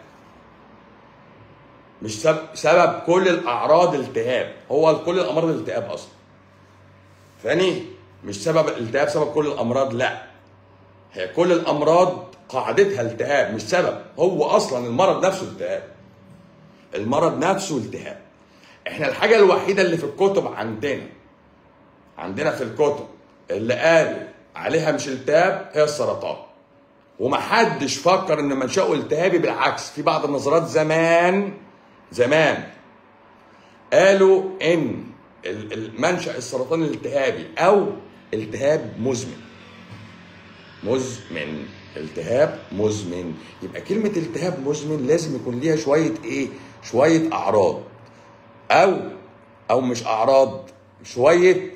مش سبب, سبب كل الاعراض التهاب هو كل الامراض التهاب اصلا ثاني مش سبب الالتهاب سبب كل الامراض لا هي كل الامراض قاعدتها التهاب مش سبب هو اصلا المرض نفسه التهاب المرض نفسه التهاب احنا الحاجه الوحيده اللي في الكتب عندنا عندنا في الكتب اللي قالوا عليها مش التهاب هي السرطان ومحدش فكر ان منشأه التهابي بالعكس في بعض النظريات زمان زمان قالوا ان ال- المنشأ السرطان الالتهابي او التهاب مزمن مزمن التهاب مزمن يبقى كلمة التهاب مزمن لازم يكون ليها شوية ايه شوية اعراض او او مش اعراض شوية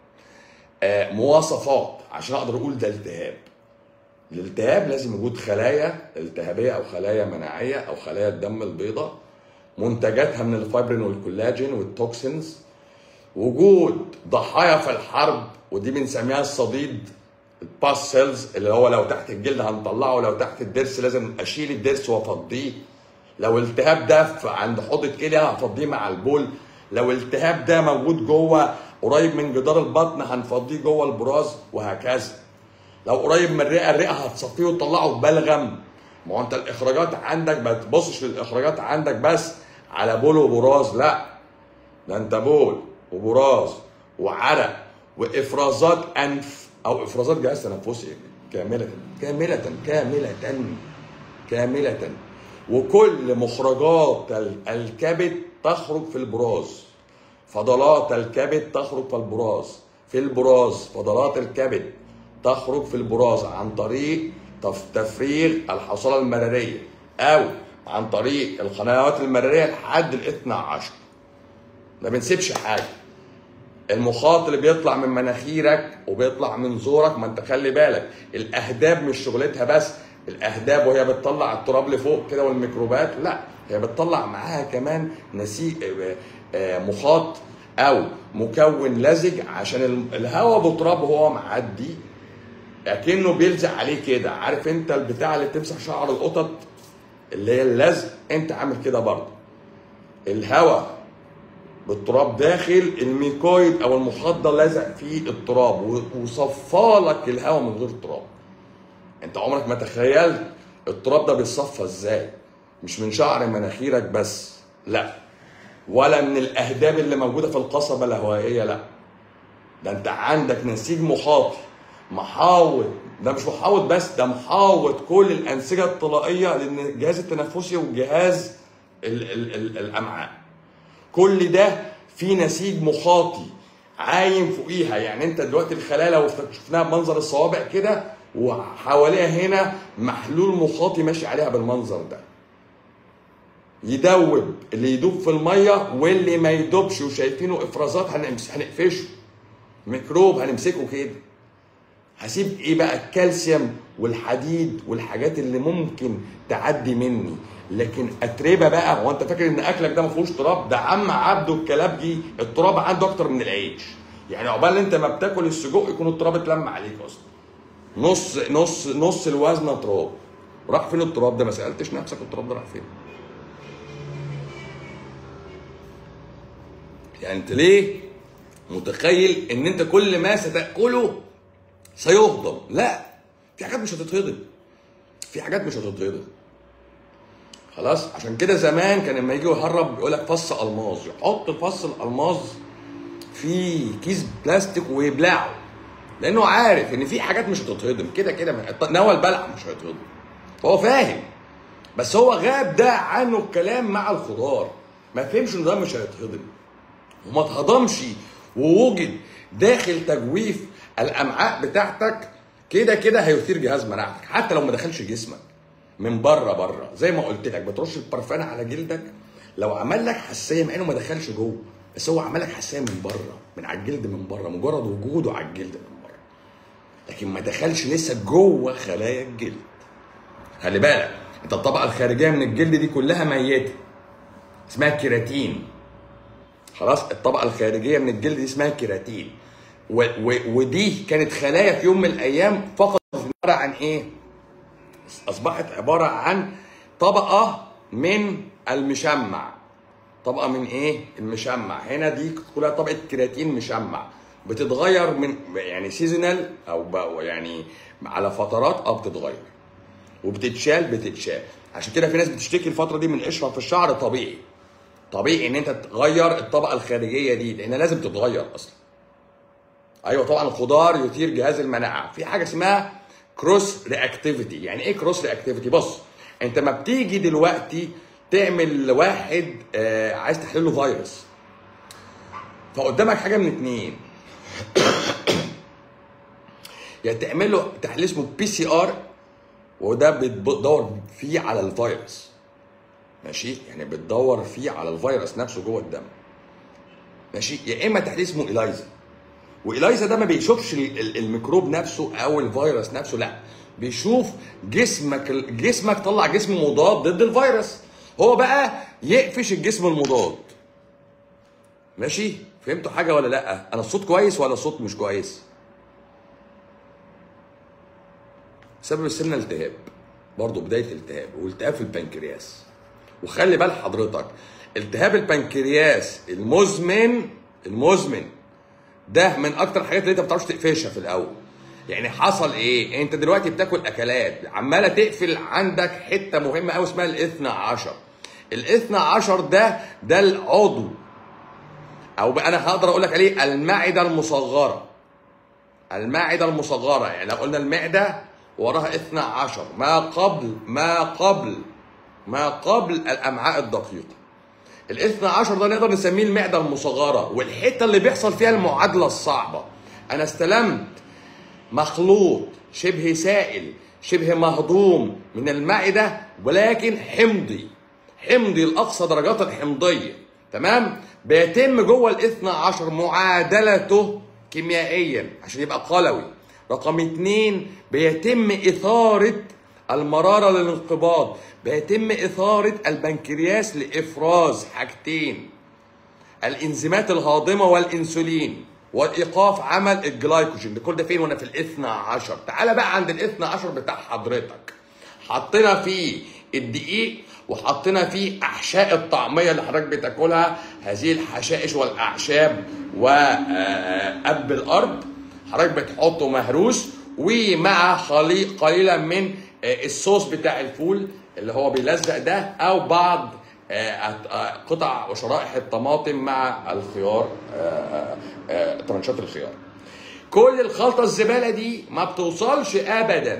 آه مواصفات عشان اقدر اقول ده التهاب الالتهاب لازم وجود خلايا التهابيه او خلايا مناعيه او خلايا الدم البيضاء منتجاتها من الفايبرين والكولاجين والتوكسينز وجود ضحايا في الحرب ودي بنسميها الصديد الباس سيلز اللي هو لو تحت الجلد هنطلعه لو تحت الضرس لازم اشيل الضرس وافضيه لو التهاب ده في- عند حوض الكلى هفضيه مع البول لو التهاب ده موجود جوه قريب من جدار البطن هنفضيه جوه البراز وهكذا لو قريب من الرئه الرئه هتصفيه وتطلعه ببلغم ما هو انت الاخراجات عندك ما تبصش للاخراجات عندك بس على بول وبراز لا ده انت بول وبراز وعرق وافرازات انف او افرازات جهاز تنفسي كامله كامله كامله كامله وكل مخرجات ال- الكبد تخرج في البراز فضلات الكبد تخرج في البراز في البراز فضلات الكبد تخرج في البراز عن طريق تف- تفريغ الحصالة المرارية أو عن طريق القنوات المرارية لحد الاثنى عشر ما بنسيبش حاجة المخاط اللي بيطلع من مناخيرك وبيطلع من زورك ما انت خلي بالك الاهداب مش شغلتها بس الاهداب وهي بتطلع التراب لفوق كده والميكروبات لا هي بتطلع معاها كمان نسيج آه، آه، مخاط او مكون لزج عشان ال- الهواء بتراب وهو معدي اكنه بيلزق عليه كده عارف انت البتاع اللي بتمسح شعر القطط اللي هي اللزق انت عامل كده برضه الهواء بالتراب داخل الميكويد او المخاط ده لازق فيه التراب و- وصفى لك الهواء من غير تراب انت عمرك ما تخيلت التراب ده بيتصفى ازاي مش من شعر مناخيرك بس لا ولا من الاهداب اللي موجوده في القصبه الهوائيه لا ده انت عندك نسيج مخاطي محاوط ده مش محاوط بس ده محاوط كل الانسجه الطلائيه لان الجهاز التنفسي والجهاز ال ال ال الامعاء كل ده في نسيج مخاطي عايم فوقيها يعني انت دلوقتي الخلايا لو شفناها بمنظر الصوابع كده وحواليها هنا محلول مخاطي ماشي عليها بالمنظر ده يدوب اللي يدوب في الميه واللي ما يدوبش وشايفينه افرازات هنمس- هنقفشه ميكروب هنمسكه كده هسيب ايه بقى الكالسيوم والحديد والحاجات اللي ممكن تعدي مني لكن اتربه بقى هو انت فاكر ان اكلك ده ما فيهوش تراب ده عم عبده الكلابجي التراب عنده اكتر من العيش يعني عقبال انت ما بتاكل السجق يكون التراب اتلم عليك اصلا نص نص نص الوزن تراب راح فين التراب ده ما سالتش نفسك التراب ده راح فين يعني انت ليه متخيل ان انت كل ما ستاكله سيهضم لا في حاجات مش هتتهضم في حاجات مش هتتهضم خلاص عشان كده زمان كان لما يجي يهرب يقول لك فص الماظ يحط فص الالماظ في كيس بلاستيك ويبلعه لانه عارف ان في حاجات مش هتتهضم كده كده نوى البلع مش هيتهضم فهو فاهم بس هو غاب ده عنه الكلام مع الخضار ما فهمش ان ده مش هيتهضم وما اتهضمش ووجد داخل تجويف الامعاء بتاعتك كده كده هيثير جهاز مناعتك حتى لو ما دخلش جسمك من بره بره زي ما قلت لك بترش البرفان على جلدك لو عمل لك حساسيه مع انه ما دخلش جوه بس هو عمل لك حساسيه من بره من على الجلد من بره مجرد وجوده على الجلد من بره لكن ما دخلش لسه جوه خلايا الجلد خلي بالك انت الطبقه الخارجيه من الجلد دي كلها ميته اسمها كيراتين خلاص الطبقه الخارجيه من الجلد دي اسمها كيراتين و و ودي كانت خلايا في يوم من الايام فقط عباره عن ايه اصبحت عباره عن طبقه من المشمع طبقه من ايه المشمع هنا دي كلها طبقه كرياتين مشمع بتتغير من يعني سيزونال او ب- يعني على فترات اه بتتغير وبتتشال بتتشال عشان كده في ناس بتشتكي الفتره دي من قشره في الشعر طبيعي طبيعي ان انت تغير الطبقه الخارجيه دي لانها لازم تتغير اصلا ايوه طبعا الخضار يثير جهاز المناعه في حاجه اسمها كروس رياكتيفيتي يعني ايه كروس رياكتيفيتي بص انت ما بتيجي دلوقتي تعمل واحد آه عايز تحلل له فيروس فقدامك حاجه من اتنين يا تعمل له تحليل اسمه بي سي ار وده بتدور فيه على الفيروس ماشي يعني بتدور فيه على الفيروس نفسه جوه الدم ماشي يا اما تحليل اسمه الايزا والايزا ده ما بيشوفش ال- ال- الميكروب نفسه او الفيروس نفسه لا بيشوف جسمك جسمك طلع جسم مضاد ضد الفيروس هو بقى يقفش الجسم المضاد ماشي فهمتوا حاجه ولا لا انا الصوت كويس ولا الصوت مش كويس سبب السمنه التهاب برضه بدايه التهاب والتهاب في البنكرياس وخلي بال حضرتك التهاب البنكرياس المزمن المزمن ده من اكتر الحاجات اللي انت ما بتعرفش تقفشها في الاول يعني حصل ايه انت دلوقتي بتاكل اكلات عماله تقفل عندك حته مهمه قوي اسمها الاثنى عشر الاثنى عشر ده ده العضو او بقى انا هقدر اقول لك عليه المعده المصغره المعده المصغره يعني لو قلنا المعده وراها اثنى عشر ما قبل ما قبل ما قبل الامعاء الدقيقه الاثنى عشر ده نقدر نسميه المعدة المصغرة والحتة اللي بيحصل فيها المعادلة الصعبة أنا استلمت مخلوط شبه سائل شبه مهضوم من المعدة ولكن حمضي حمضي لأقصى درجات الحمضية تمام بيتم جوه الاثنى عشر معادلته كيميائيا عشان يبقى قلوي رقم اتنين بيتم إثارة المرارة للانقباض بيتم إثارة البنكرياس لإفراز حاجتين الإنزيمات الهاضمة والإنسولين وإيقاف عمل الجلايكوجين ده كل ده فين وأنا في الاثنى عشر تعالى بقى عند الاثنى عشر بتاع حضرتك حطينا فيه الدقيق وحطينا فيه أحشاء الطعمية اللي حضرتك بتاكلها هذه الحشائش والأعشاب وأب الأرض حضرتك بتحطه مهروس ومع خليط قليلا من آه، الصوص بتاع الفول اللي هو بيلزق ده او بعض آه، آه، قطع وشرائح الطماطم مع الخيار آه، آه، آه، ترنشات الخيار كل الخلطه الزباله دي ما بتوصلش ابدا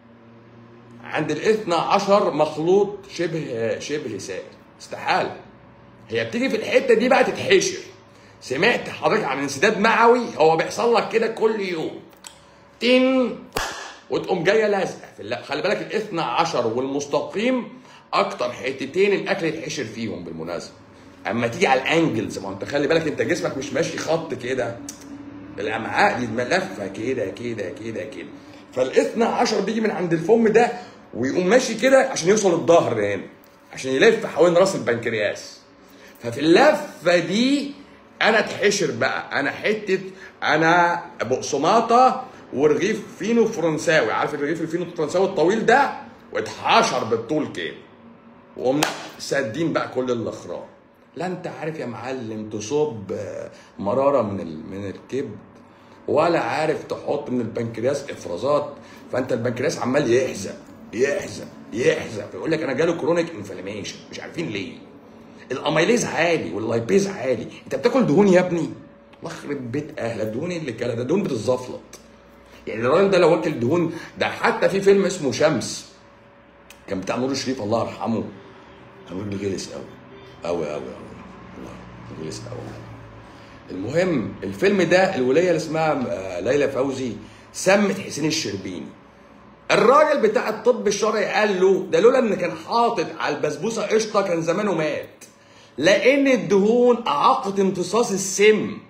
عند الاثنى عشر مخلوط شبه شبه سائل استحاله هي بتيجي في الحته دي بقى تتحشر سمعت حضرتك عن انسداد معوي هو بيحصل لك كده كل يوم تن وتقوم جايه لازقه في اللق. خلي بالك الاثنى عشر والمستقيم اكتر حتتين الاكل يتحشر فيهم بالمناسبه اما تيجي على الانجلز ما هو انت خلي بالك انت جسمك مش ماشي خط كده الامعاء دي ملفه كده كده كده كده فالاثنى عشر بيجي من عند الفم ده ويقوم ماشي كده عشان يوصل الظهر هنا عشان يلف حوالين راس البنكرياس ففي اللفه دي انا اتحشر بقى انا حته انا بقسماطه ورغيف فينو فرنساوي عارف الرغيف الفينو الفرنساوي الطويل ده واتحشر بالطول كده وقمنا سادين بقى كل الاخرام لا انت عارف يا معلم تصب آه، مراره من ال- من الكبد ولا عارف تحط من البنكرياس افرازات فانت البنكرياس عمال يحزق يحزق يحزق فيقول لك انا جاله كرونيك انفلاميشن مش عارفين ليه الاميليز عالي واللايبيز عالي انت بتاكل دهون يا ابني الله يخرب بيت اهلك دهون إيه اللي كده ده دهون بتتزفلط يعني الراجل ده لو واكل دهون ده حتى في فيلم اسمه شمس كان بتاع نور الشريف الله يرحمه كان راجل غلس قوي قوي قوي قوي والله غلس قوي المهم الفيلم ده الوليه اللي اسمها آه، ليلى فوزي سمت حسين الشربيني الراجل بتاع الطب الشرعي قال له ده لولا ان كان حاطط على البسبوسه قشطه كان زمانه مات لان الدهون اعاقت امتصاص السم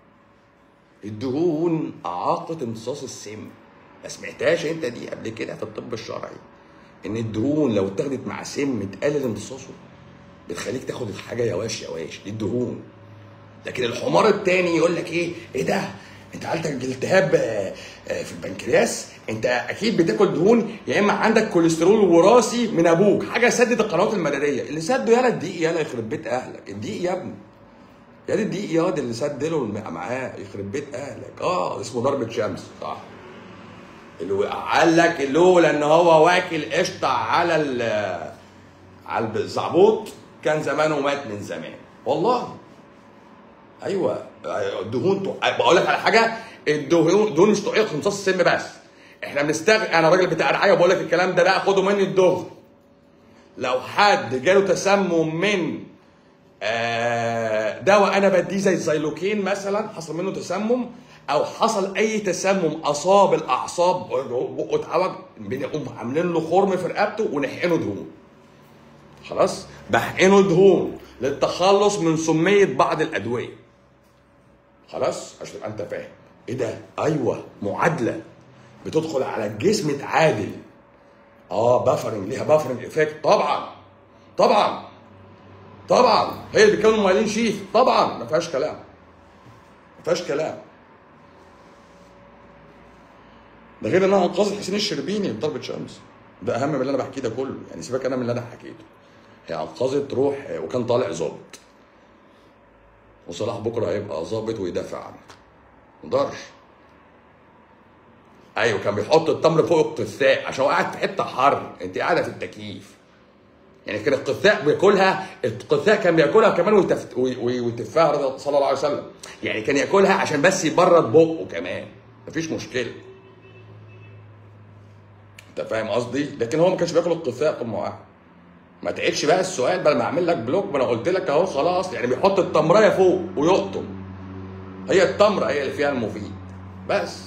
الدهون اعاقت امتصاص السم ما سمعتهاش انت دي قبل كده في الطب الشرعي ان الدهون لو اتاخدت مع سم تقلل امتصاصه بتخليك تاخد الحاجه يواش يواش دي الدهون لكن الحمار التاني يقول لك ايه ايه ده انت عندك التهاب آه، آه، في البنكرياس انت اكيد بتاكل دهون يا اما عندك كوليسترول وراثي من ابوك حاجه سدت القنوات المداريه اللي سده يالا الدقيق يالا يخرب بيت اهلك الدقيق يا ابني يا دي الدقيق ياض اللي سد له الم- معاه يخرب بيت اهلك اه اسمه ضربه شمس صح اللي قال لك لولا ان هو واكل قشطه على ال على الزعبوط كان زمانه مات من زمان والله ايوه الدهون تع- بقول لك على حاجه الدهون دهون مش تعيق امتصاص السم بس احنا بنستغل انا راجل بتاع رعايه وبقول لك الكلام ده بقى خدوا مني الدهن لو حد جاله تسمم من آه، دواء انا بديه زي الزيلوكين مثلا حصل منه تسمم او حصل اي تسمم اصاب الاعصاب بقه اتعوج بنقوم عاملين له خرم في رقبته ونحقنه دهون خلاص بحقنه دهون للتخلص من سميه بعض الادويه خلاص عشان تبقى انت فاهم ايه ده ايوه معادله بتدخل على الجسم تعادل اه بافرنج ليها بافرنج افكت طبعا طبعا طبعا هي اللي بتكون مايلين شيف طبعا ما فيهاش كلام ما فيهاش كلام ده غير انها انقذت حسين الشربيني من ضربه شمس ده اهم من اللي انا بحكيه ده كله يعني سيبك انا من اللي انا حكيته هي انقذت روح وكان طالع ظابط وصلاح بكره هيبقى ظابط ويدافع عنه مقدرش ايوه كان بيحط التمر فوق القثاء عشان هو قاعد في حته حر انت قاعده في التكييف يعني كان القثاء بياكلها القثاء كان بياكلها كمان ويتف... وي- وي- ويتفاها رضي- صلى الله عليه وسلم يعني كان ياكلها عشان بس يبرد بقه كمان مفيش مشكله انت فاهم قصدي لكن هو ما كانش بياكل القثاء طول واحد ما تعيدش بقى السؤال بل ما اعمل لك بلوك ما انا قلت لك اهو خلاص يعني بيحط التمريه فوق ويقطم هي التمره هي اللي فيها المفيد بس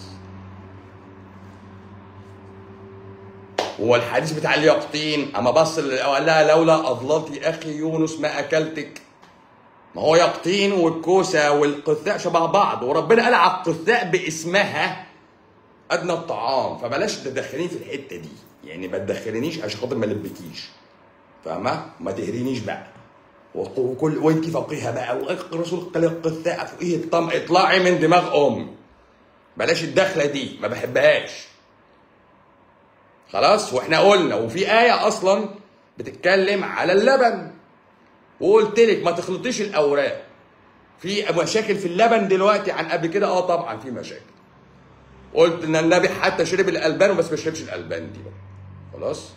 هو الحديث بتاع اليقطين اما بص ل- قال لها لولا اضللت اخي يونس ما اكلتك ما هو يقطين والكوسه والقثاء شبه بعض وربنا قال على القثاء باسمها ادنى الطعام فبلاش تدخليني في الحته دي يعني ما تدخلنيش عشان خاطر ما لبكيش فاهمه ما تهرينيش بقى وق- وكل وانت فوقيها بقى والرسول قال القثاء فوقيه الطمع اطلعي من دماغ امي بلاش الدخله دي ما بحبهاش خلاص واحنا قلنا وفي آية أصلا بتتكلم على اللبن وقلت لك ما تخلطيش الأوراق في مشاكل في اللبن دلوقتي عن قبل كده اه طبعا في مشاكل قلت ان النبي حتى شرب الالبان وبس ما شربش الالبان دي بقى خلاص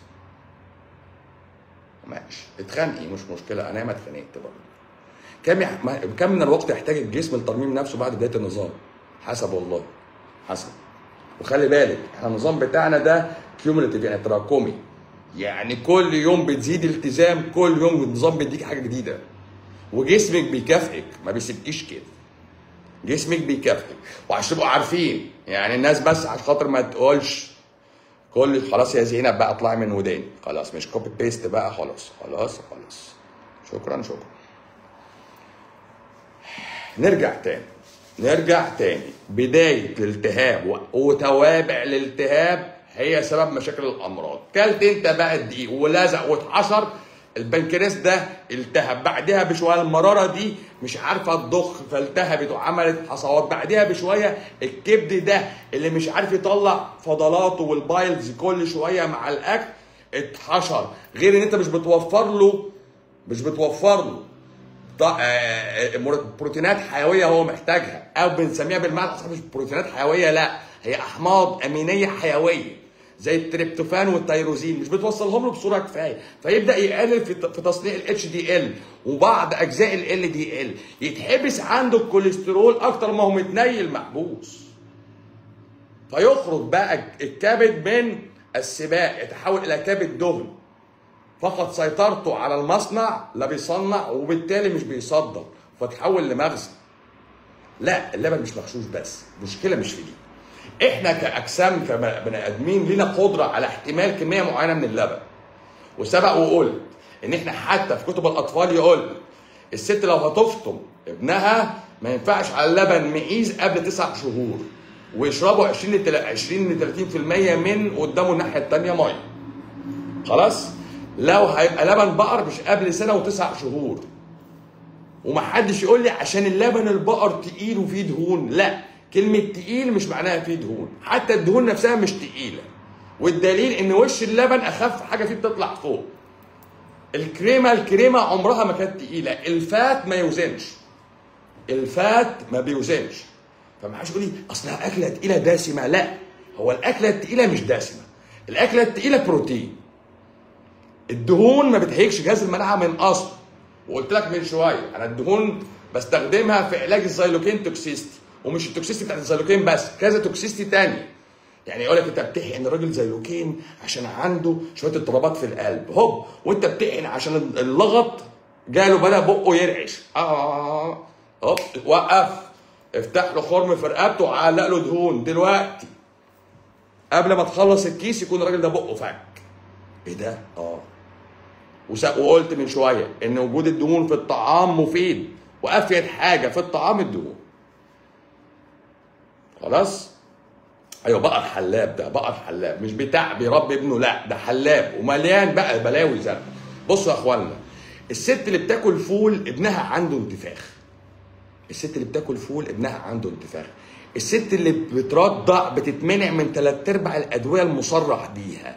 ماشي اتخانقي مش مشكله انا ما اتخانقت برضه كم يح... ما- كم من الوقت يحتاج الجسم لترميم نفسه بعد بدايه النظام حسب والله حسب وخلي بالك احنا النظام بتاعنا ده كيوموليتيف يعني تراكمي يعني كل يوم بتزيد التزام كل يوم النظام بيديك حاجه جديده وجسمك بيكافئك ما بيسيبكيش كده جسمك بيكافئك وعشان تبقوا عارفين يعني الناس بس عشان خاطر ما تقولش كل خلاص يا زينب بقى اطلعي من وداني خلاص مش كوبي بيست بقى خلاص خلاص خلاص شكرا شكرا نرجع تاني نرجع تاني بداية الالتهاب و- وتوابع الالتهاب هي سبب مشاكل الأمراض كلت انت بقى الدقيق ولزق واتحشر البنكرياس ده التهب بعدها بشوية المرارة دي مش عارفة تضخ فالتهبت وعملت حصوات بعدها بشوية الكبد ده اللي مش عارف يطلع فضلاته والبايلز كل شوية مع الأكل اتحشر غير ان انت مش بتوفر له مش بتوفر له ط- آه، آه، مر- بروتينات حيويه هو محتاجها او بنسميها بالمعنى الاصح مش بروتينات حيويه لا هي احماض امينيه حيويه زي التريبتوفان والتيروزين مش بتوصلهم له بصوره كفايه فيبدا يقلل في ت- في تصنيع الاتش دي ال وبعض اجزاء ال دي ال يتحبس عنده الكوليسترول اكتر ما هو متنيل محبوس فيخرج بقى الكبد من السباق يتحول الى كبد دهن فقد سيطرته على المصنع لا بيصنع وبالتالي مش بيصدر فتحول لمخزن لا اللبن مش مغشوش بس المشكله مش في دي احنا كاجسام كبني ادمين لينا قدره على احتمال كميه معينه من اللبن وسبق وقلت ان احنا حتى في كتب الاطفال يقول الست لو هتفطم ابنها ما ينفعش على اللبن معيز قبل تسع شهور ويشربوا 20 ل 20 ل 30% من قدامه الناحيه الثانيه ميه خلاص لو هيبقى لبن بقر مش قبل سنه وتسع شهور ومحدش يقول لي عشان اللبن البقر تقيل وفيه دهون لا كلمة تقيل مش معناها فيه دهون حتى الدهون نفسها مش تقيلة والدليل ان وش اللبن اخف حاجة فيه بتطلع فوق الكريمة الكريمة عمرها ما كانت تقيلة الفات ما يوزنش الفات ما بيوزنش فما حدش يقول لي اصلها اكلة تقيلة دسمة لا هو الاكلة التقيلة مش دسمة الاكلة التقيلة بروتين الدهون ما بتهيكش جهاز المناعة من اصل وقلت لك من شويه انا الدهون بستخدمها في علاج الزيلوكين توكسيستي ومش التوكسيستي بتاعت الزيلوكين بس كذا توكسيستي تاني يعني يقول لك انت بتحقن الراجل زيلوكين عشان عنده شويه اضطرابات في القلب هوب وانت بتحقن عشان اللغط جاله بدا بقه يرعش اه هوب وقف افتح له خرم في رقبته وعلق له دهون دلوقتي قبل ما تخلص الكيس يكون الراجل ده بقه فك ايه ده؟ اه وس- وقلت من شويه ان وجود الدهون في الطعام مفيد وافيد حاجه في الطعام الدهون خلاص ايوه بقر حلاب ده بقر حلاب مش بتاع بيربي ابنه لا ده حلاب ومليان بقى بلاوي زرقاء بصوا يا اخوانا الست اللي بتاكل فول ابنها عنده انتفاخ الست اللي بتاكل فول ابنها عنده انتفاخ الست اللي بترضع بتتمنع من ثلاث ارباع الادويه المصرح بيها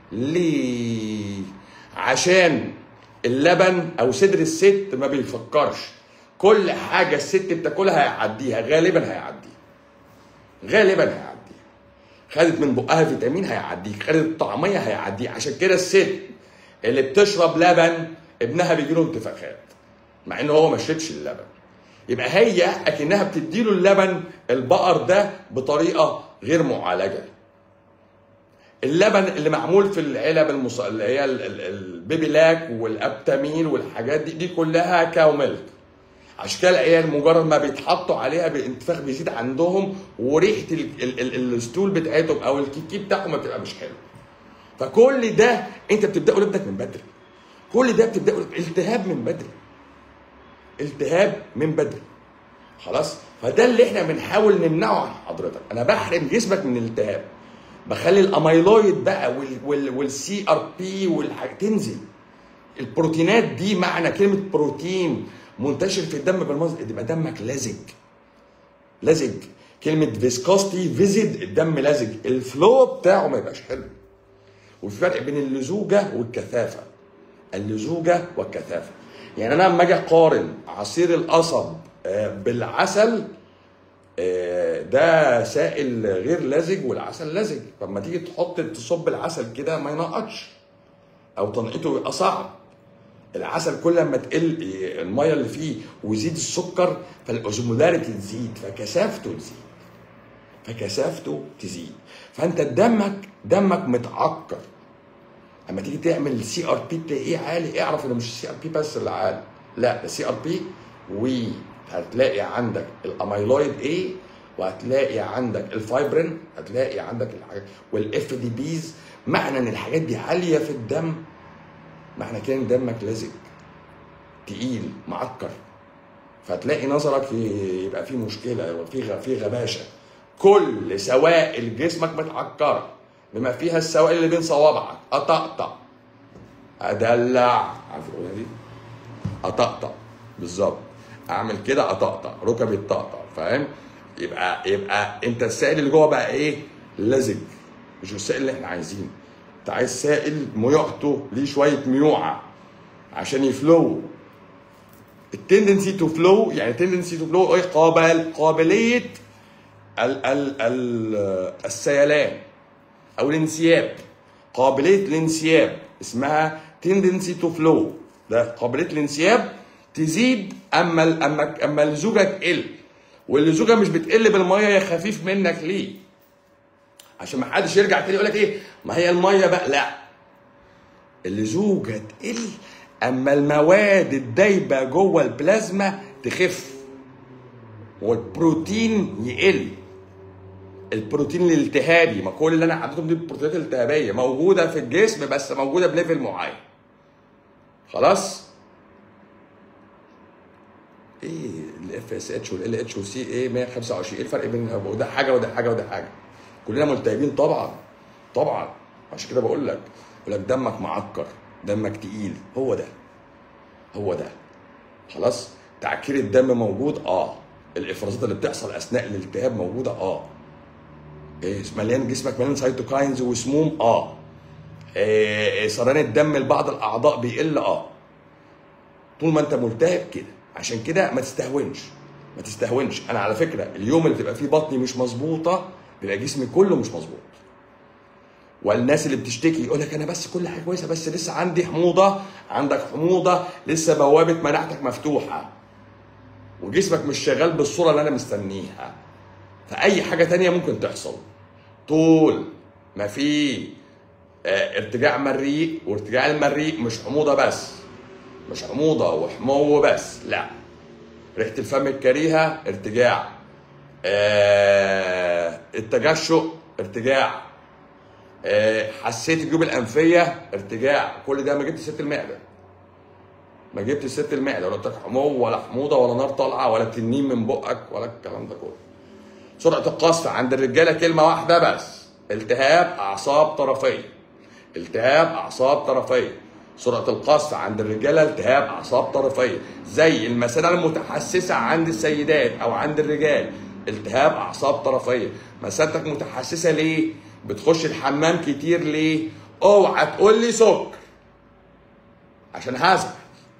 ليه عشان اللبن او صدر الست ما بيفكرش كل حاجه الست بتاكلها هيعديها غالبا هيعديها غالبا هيعديها خدت من بقها فيتامين هيعديك خدت طعميه هيعديك عشان كده الست اللي بتشرب لبن ابنها بيجيله انتفاخات مع ان هو ما شربش اللبن يبقى هي اكنها بتديله اللبن البقر ده بطريقه غير معالجه اللبن اللي معمول في العلب المص... اللي هي ال- ال- البيبي لاك والابتامين والحاجات دي دي كلها كاو ميلك عشان كده العيال مجرد ما بيتحطوا عليها بالانتفاخ بيزيد عندهم وريحه ال... ال... ال... الستول بتاعتهم او الكيكي بتاعهم بتبقى مش حلو فكل ده انت بتبداه لابنك من بدري كل ده بتبداه التهاب من بدري التهاب من بدري خلاص فده اللي احنا بنحاول نمنعه عن حضرتك انا بحرم جسمك من الالتهاب بخلي الاميلويد بقى وال وال والسي ار بي والحاجات تنزل البروتينات دي معنى كلمه بروتين منتشر في الدم بالمنظر يبقى دمك لزج لزج كلمه فيسكوستي فيزيد الدم لزج الفلو بتاعه ما يبقاش حلو وفي فرق بين اللزوجه والكثافه اللزوجه والكثافه يعني انا لما اجي اقارن عصير القصب آه، بالعسل آه، ده سائل غير لزج والعسل لزج فلما تيجي تحط تصب العسل كده ما ينقطش او تنقيته يبقى صعب العسل كل ما تقل الميه اللي فيه ويزيد السكر فالاوزمولاريتي تزيد فكثافته تزيد فكثافته تزيد فانت دمك دمك متعكر اما تيجي تعمل سي ار بي تلاقيه عالي اعرف انه مش السي ار بي بس اللي عالي لا ده سي ار بي وهتلاقي عندك الاميلويد اي وهتلاقي عندك الفايبرين هتلاقي عندك الحاجات والاف دي بيز معنى ان الحاجات دي عاليه في الدم معنى كده ان دمك لزج تقيل معكر فتلاقي نظرك يبقى فيه مشكله في غ- في غباشه كل سوائل جسمك متعكره بما فيها السوائل اللي بين صوابعك اطقطق ادلع عارف الاغنيه دي اطقطق بالظبط اعمل كده اطقطق ركبي تطقطق فاهم يبقى يبقى انت السائل اللي جوه بقى ايه لزج مش السائل اللي احنا عايزينه انت عايز سائل ميوعته ليه شويه ميوعه عشان يفلو التندنسي تو فلو يعني تندنسي تو فلو ايه قابل قابليه ال ال ال السيلان او الانسياب قابليه الانسياب اسمها تندنسي تو فلو ده قابليه الانسياب تزيد اما ال- اما اما اللزوجه تقل واللزوجه مش بتقل بالميه يا خفيف منك ليه عشان ما حدش يرجع تاني يقول لك ايه ما هي الميه بقى لا اللزوجه تقل اما المواد الدايبه جوه البلازما تخف والبروتين يقل البروتين الالتهابي ما كل اللي انا عديتهم دي بروتينات التهابيه موجوده في الجسم بس موجوده بليفل معين خلاص ايه الاف اس اتش والال اتش والسي ايه 125 ايه الفرق بين وده حاجه وده حاجه وده حاجه كلنا ملتهبين طبعا طبعا عشان كده بقول لك بقول لك دمك معكر دمك تقيل هو ده هو ده خلاص تعكير الدم موجود اه الافرازات اللي بتحصل اثناء الالتهاب موجوده اه إيه مليان جسمك مليان سيتوكاينز وسموم اه إيه سرطان الدم لبعض الاعضاء بيقل اه طول ما انت ملتهب كده عشان كده ما تستهونش ما تستهونش انا على فكره اليوم اللي تبقى فيه بطني مش مظبوطه بيبقى جسمي كله مش مظبوط والناس اللي بتشتكي يقول لك انا بس كل حاجه كويسه بس لسه عندي حموضه عندك حموضه لسه بوابه مناعتك مفتوحه وجسمك مش شغال بالصوره اللي انا مستنيها فاي حاجه تانية ممكن تحصل طول ما في آه، ارتجاع مريء وارتجاع المريء مش حموضه بس مش حموضه وحمو بس لا ريحه الفم الكريهه ارتجاع آه، التجشؤ ارتجاع آه، حسيت الجيوب الانفيه ارتجاع كل ده ما جبت ست المعده ما جبت ست المعده ولا بتاعك حمو ولا حموضه ولا نار طالعه ولا تنين من بقك ولا الكلام ده كله سرعه القصف عند الرجاله كلمه واحده بس التهاب اعصاب طرفيه التهاب اعصاب طرفيه سرعه القصف عند الرجاله التهاب اعصاب طرفيه زي المثانه المتحسسه عند السيدات او عند الرجال التهاب اعصاب طرفيه مسانتك متحسسه ليه بتخش الحمام كتير ليه اوعى تقول لي سكر عشان هزعل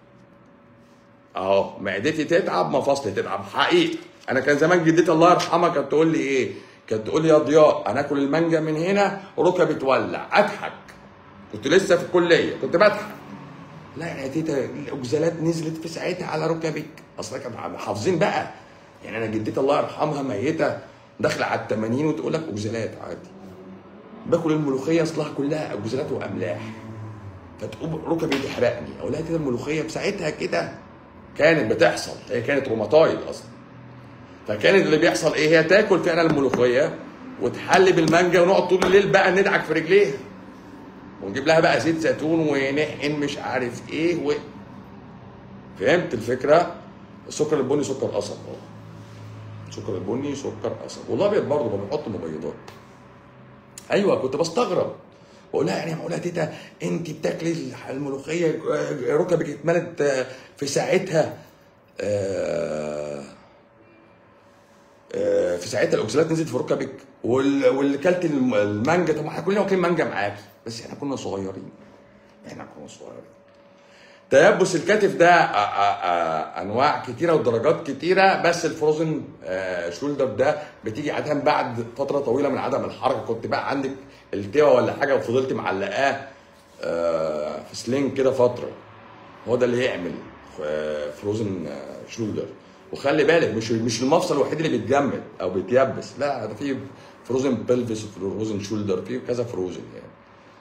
اهو معدتي تتعب مفاصلي تتعب حقيقي انا كان زمان جدتي الله يرحمها كانت تقول لي ايه كانت تقول لي يا ضياء انا اكل المانجا من هنا ركبي تولع اضحك كنت لسه في الكليه كنت بضحك لا يا تيتا الاوكزالات نزلت في ساعتها على ركبك اصل كانوا حافظين بقى يعني انا جدتي الله يرحمها ميته داخله على ال 80 وتقول لك اوكزالات عادي باكل الملوخيه اصلها كلها اوكزالات واملاح فتقوم ركبي تحرقني اقول لها كده الملوخيه بساعتها كده كانت بتحصل هي كانت روماتايد اصلا فكان اللي بيحصل ايه هي تاكل فعلا الملوخيه وتحلي بالمانجا ونقعد طول الليل بقى ندعك في رجليها ونجيب لها بقى زيت زيتون ونحقن مش عارف ايه و... فهمت الفكره السكر البني سكر قصب اه السكر البني سكر قصب والابيض برضه ما بنحط مبيضات ايوه كنت بستغرب بقول لها يعني معقوله يا تيتا انت بتاكلي الملوخيه ركبك اتملت في ساعتها آه، آه، في ساعتها الاوكسالات نزلت في ركبك وال- واللي كلت الم- المانجا طب ما احنا كلنا واكلين مانجا معاكي بس احنا كنا صغيرين احنا كنا صغيرين تيبس الكتف ده آه، آه، آه، انواع كتيره ودرجات كتيره بس الفروزن آه، شولدر ده بتيجي عاده بعد فتره طويله من عدم الحركه كنت بقى عندك التوا ولا حاجه وفضلت معلقاه آه، في سلينج كده فتره هو ده اللي يعمل آه، فروزن آه، شولدر وخلي بالك مش مش المفصل الوحيد اللي بيتجمد او بيتيبس لا ده في فروزن بلفس وفروزن شولدر في كذا فروزن يعني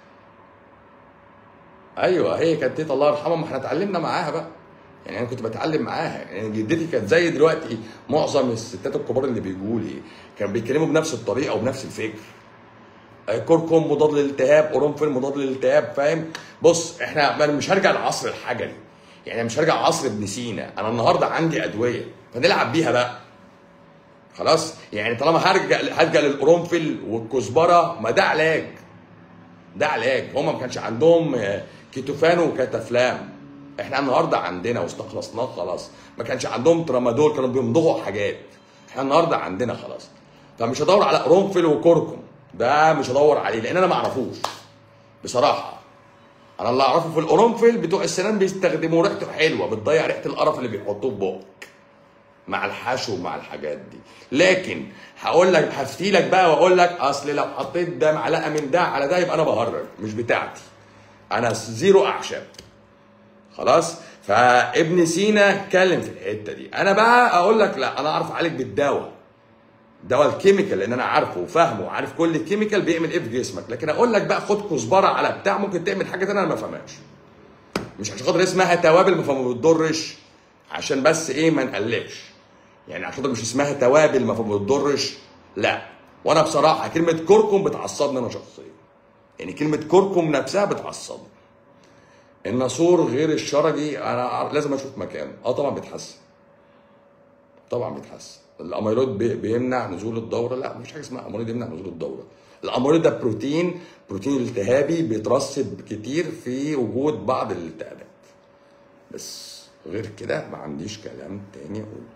ايوه هي كانت تيتا الله يرحمها ما احنا اتعلمنا معاها بقى يعني انا كنت بتعلم معاها يعني جدتي كانت زي دلوقتي معظم الستات الكبار اللي بيجوا لي كانوا بيتكلموا بنفس الطريقه وبنفس الفكر آه، كركم مضاد للالتهاب قرنفل مضاد للالتهاب فاهم بص احنا أنا مش هرجع للعصر الحجري يعني مش هرجع عصر ابن سينا انا النهارده عندي ادويه فنلعب بيها بقى خلاص يعني طالما هرجع هرجع للقرنفل والكزبره ما ده علاج ده علاج هما ما كانش عندهم آه، كيتوفان وكتافلام احنا النهارده عندنا واستخلصناه خلاص ما كانش عندهم ترامادول كانوا بيمضغوا حاجات احنا النهارده عندنا خلاص فمش هدور على قرنفل وكركم ده مش هدور عليه لان انا ما اعرفوش بصراحه انا اللي اعرفه في القرنفل بتوع السنان بيستخدموا ريحته حلوه بتضيع ريحه القرف اللي بيحطوه في بقك مع الحشو ومع الحاجات دي لكن هقول لك هفتي لك بقى واقول لك اصل لو حطيت ده معلقه من ده على ده يبقى انا بهرج مش بتاعتي انا زيرو اعشاب خلاص فابن سينا اتكلم في الحته دي انا بقى اقول لك لا انا اعرف اعالج بالدواء دواء الكيميكال لان انا عارفه وفاهمه وعارف كل كيميكال بيعمل ايه في جسمك لكن اقول لك بقى خد كزبره على بتاع ممكن تعمل حاجه تانية انا ما فهمهاش مش عشان خاطر اسمها توابل ما فما بتضرش عشان بس ايه ما نقلبش يعني عشان خاطر مش اسمها توابل ما بتضرش لا وانا بصراحه كلمه كركم بتعصبني انا شخصيا يعني كلمه كركم نفسها بتعصبني الناسور غير الشرجي انا لازم اشوف مكانه اه طبعا بيتحسن طبعا بيتحسن الاميلويد بي- بيمنع نزول الدوره لا مفيش حاجه اسمها اميلويد يمنع نزول الدوره الاميلويد ده بروتين بروتين التهابي بيترسب كتير في وجود بعض الالتهابات بس غير كده ما عنديش كلام تاني اقوله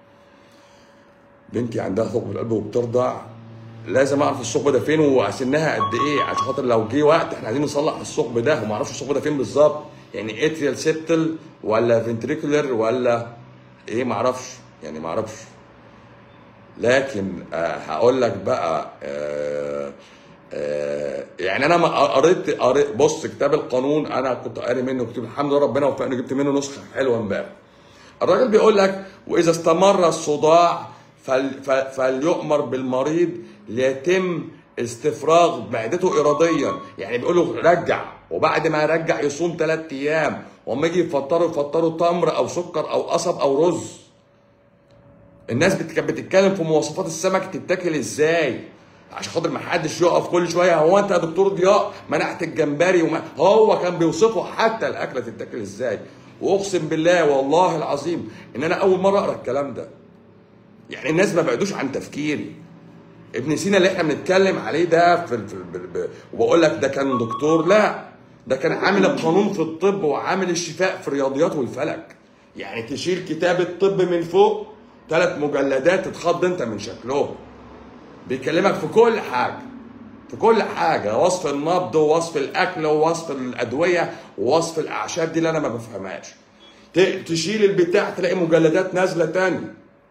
بنتي عندها ثقب القلب وبترضع لازم اعرف الثقب ده فين وسنها قد ايه عشان خاطر لو جه وقت احنا عايزين نصلح الثقب ده وما اعرفش الثقب ده فين بالظبط يعني اتريال سيبتل ولا فنتريكولر ولا ايه ما اعرفش يعني ما اعرفش لكن آه هقول لك بقى آه آه يعني انا ما قريت قريت بص كتاب القانون انا كنت قاري منه كتاب الحمد لله ربنا وفقني جبت منه نسخه حلوه امبارح الراجل بيقول لك واذا استمر الصداع فل فل فليؤمر بالمريض ليتم استفراغ معدته اراديا يعني بيقول له رجع وبعد ما يرجع يصوم ثلاث ايام واما يجي يفطروا يفطروا تمر او سكر او قصب او رز الناس بت- كانت بتتكلم في مواصفات السمك تتاكل ازاي عشان خاطر ما حدش يقف كل شويه هو انت يا دكتور ضياء منعت الجمبري وما هو كان بيوصفه حتى الاكله تتاكل ازاي واقسم بالله والله العظيم ان انا اول مره اقرا الكلام ده يعني الناس ما بعدوش عن تفكيري ابن سينا اللي احنا بنتكلم عليه ده في, في ب- ب- وبقول لك ده كان دكتور لا ده كان عامل القانون في الطب وعامل الشفاء في الرياضيات والفلك يعني تشيل كتاب الطب من فوق ثلاث مجلدات تتخض انت من شكلهم بيكلمك في كل حاجه في كل حاجه وصف النبض ووصف الاكل ووصف الادويه ووصف الاعشاب دي اللي انا ما بفهمهاش ت- تشيل البتاع تلاقي مجلدات نازله تاني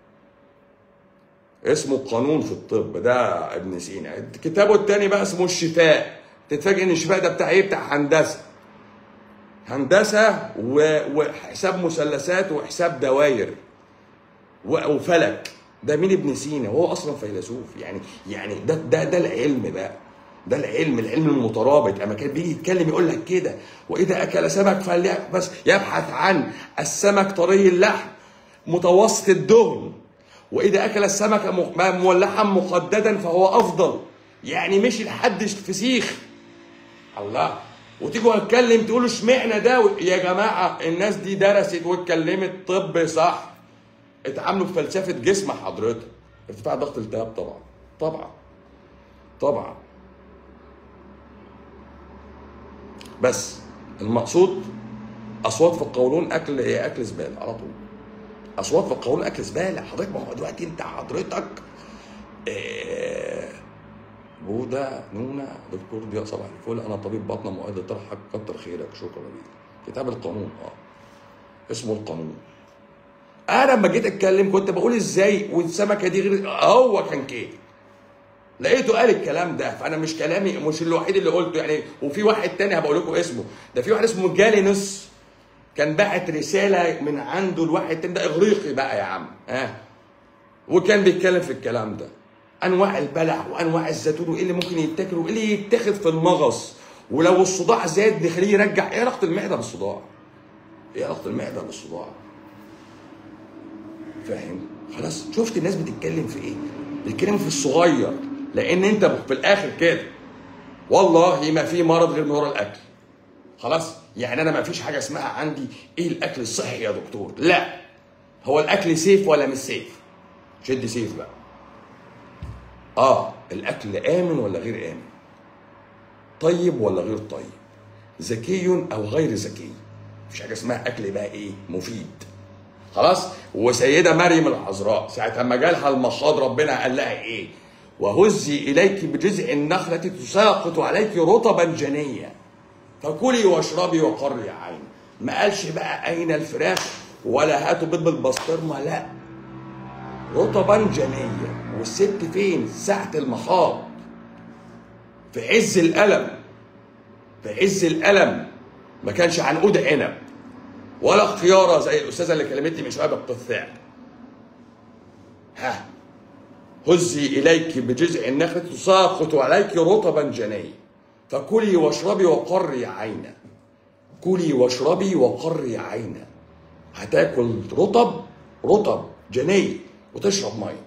اسمه قانون في الطب ده ابن سينا كتابه التاني بقى اسمه الشفاء تتفاجئ ان الشفاء ده بتاع ايه بتاع هندسه هندسه و... وحساب مثلثات وحساب دواير و- وفلك ده مين ابن سينا وهو اصلا فيلسوف يعني يعني ده ده ده العلم بقى ده العلم العلم المترابط اما كان بيجي يتكلم يقول لك كده واذا اكل سمك فليأكل بس يبحث عن السمك طري اللحم متوسط الدهن واذا اكل السمك م- مولعا مقددا فهو افضل يعني مشي لحد الفسيخ الله وتيجوا نتكلم تقولوا اشمعنى ده و- يا جماعه الناس دي درست واتكلمت طب صح اتعاملوا في فلسفه جسم حضرتك ارتفاع ضغط التهاب طبعا طبعا طبعا بس المقصود اصوات في القولون اكل ايه اكل زباله على طول اصوات في القولون اكل زباله حضرتك ما هو دلوقتي انت حضرتك آه، بودا نونا دكتور ضياء صباح الفل انا طبيب بطنه مؤيد طرحك كتر خيرك شكرا ليك كتاب القانون اه اسمه القانون انا لما جيت اتكلم كنت بقول ازاي والسمكه دي غير هو كان كده لقيته قال الكلام ده فانا مش كلامي مش الوحيد اللي قلته يعني وفي واحد تاني هبقول لكم اسمه ده في واحد اسمه جالينوس كان باعت رساله من عنده لواحد تاني ده اغريقي بقى يا عم ها آه. وكان بيتكلم في الكلام ده انواع البلع وانواع الزيتون وايه اللي ممكن يتاكل وايه اللي يتاخد في المغص ولو الصداع زاد نخليه يرجع ايه علاقه المعده بالصداع؟ ايه علاقه المعده بالصداع؟ فاهم؟ خلاص شفت الناس بتتكلم في ايه؟ بيتكلموا في الصغير لان انت في الاخر كده والله ما في مرض غير من ورا الاكل خلاص يعني انا ما فيش حاجه اسمها عندي ايه الاكل الصحي يا دكتور لا هو الاكل سيف ولا مش سيف شد سيف بقى اه الاكل امن ولا غير امن طيب ولا غير طيب ذكي او غير ذكي مفيش حاجه اسمها اكل بقى ايه مفيد خلاص وسيده مريم العذراء ساعه ما جالها المخاض ربنا قال لها ايه وهزي اليك بجذع النخله تساقط عليك رطبا جنيا فكلي واشربي وقري عين ما قالش بقى اين الفراخ ولا هاتوا بيض بالبسطرمه لا رطبا جنيا والست فين ساعه المخاض في عز الالم في عز الالم ما كانش عنقود عنب ولا خياره زي الاستاذه اللي كلمتني من شويه بالقثاع ها هزي اليك بجذع النخله تساقط عليك رطبا جنيا فكلي واشربي وقري عينا كلي واشربي وقري عينا هتاكل رطب رطب جني وتشرب ميه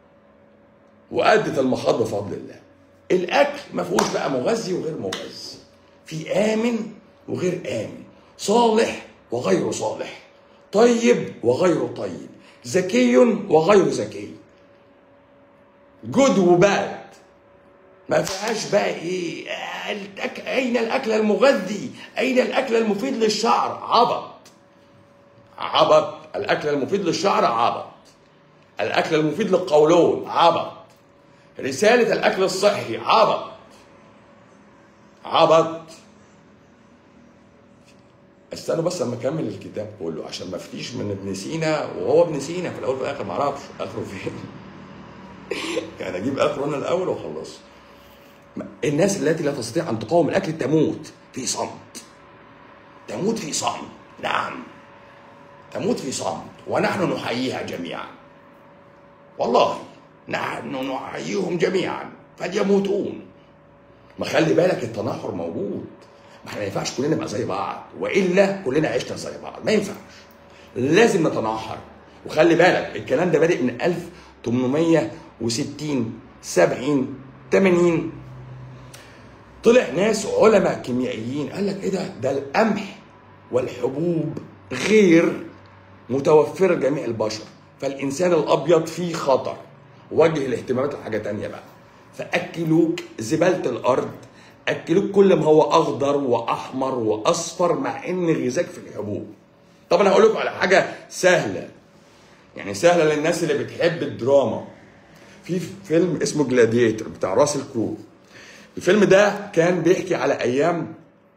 وأدت المخاض بفضل الله الأكل ما فيهوش بقى مغذي وغير مغذي في آمن وغير آمن صالح وغير صالح طيب وغير طيب ذكي وغير ذكي جود وباد ما فيهاش بقى ايه آه، الأك... اين الاكل المغذي اين الاكل المفيد للشعر عبط عبط الاكل المفيد للشعر عبط الاكل المفيد للقولون عبط رساله الاكل الصحي عبط عبط استنوا بس لما اكمل الكتاب كله عشان ما افتيش من ابن سينا وهو ابن سينا في الاول وفي الاخر ما اعرفش اخره فين يعني اجيب اخره انا الاول واخلص الناس التي لا تستطيع ان تقاوم الاكل تموت في صمت تموت في صمت نعم تموت في صمت ونحن نحييها جميعا والله نحن نحييهم جميعا فليموتون ما خلي بالك التناحر موجود ما احنا ما ينفعش كلنا نبقى زي بعض والا كلنا عشنا زي بعض ما ينفعش لازم نتناحر وخلي بالك الكلام ده بادئ من 1860 70 80 طلع ناس علماء كيميائيين قال لك ايه ده ده القمح والحبوب غير متوفره لجميع البشر فالانسان الابيض فيه خطر وجه الاهتمامات لحاجه تانية بقى فاكلوك زباله الارض اكلوك كل ما هو اخضر واحمر واصفر مع ان غذاك في الحبوب طب انا هقول لكم على حاجه سهله يعني سهله للناس اللي بتحب الدراما في فيلم اسمه جلاديتر بتاع راسل كرو الفيلم ده كان بيحكي على ايام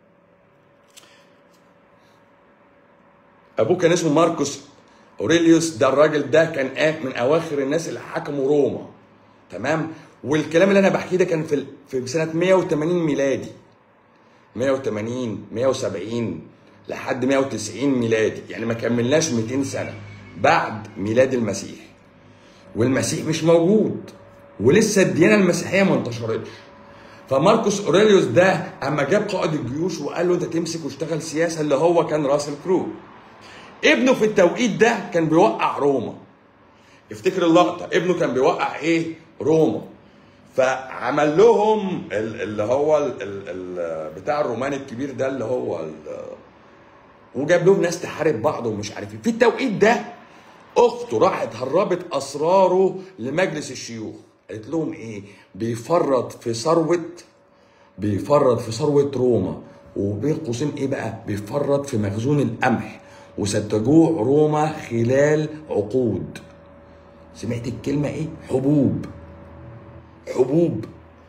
ابوه كان اسمه ماركوس اوريليوس ده الراجل ده كان آ- من اواخر الناس اللي حكموا روما تمام والكلام اللي انا بحكيه ده كان في ال- في سنه 180 ميلادي 180 170 لحد 190 ميلادي يعني ما كملناش 200 سنه بعد ميلاد المسيح والمسيح مش موجود ولسه الديانه المسيحيه ما انتشرتش فماركوس اوريليوس ده اما جاب قائد الجيوش وقال له انت تمسك واشتغل سياسه اللي هو كان راسل كرو ابنه في التوقيت ده كان بيوقع روما افتكر اللقطه ابنه كان بيوقع ايه روما فعمل لهم ال- اللي هو ال ال ال بتاع الرومان الكبير ده اللي هو ال- وجاب لهم ناس تحارب بعض ومش عارف ايه في التوقيت ده اخته راحت هربت اسراره لمجلس الشيوخ قالت لهم ايه بيفرط في ثروه بيفرط في ثروه روما وبين قوسين ايه بقى بيفرط في مخزون القمح وستجوع روما خلال عقود سمعت الكلمه ايه حبوب حبوب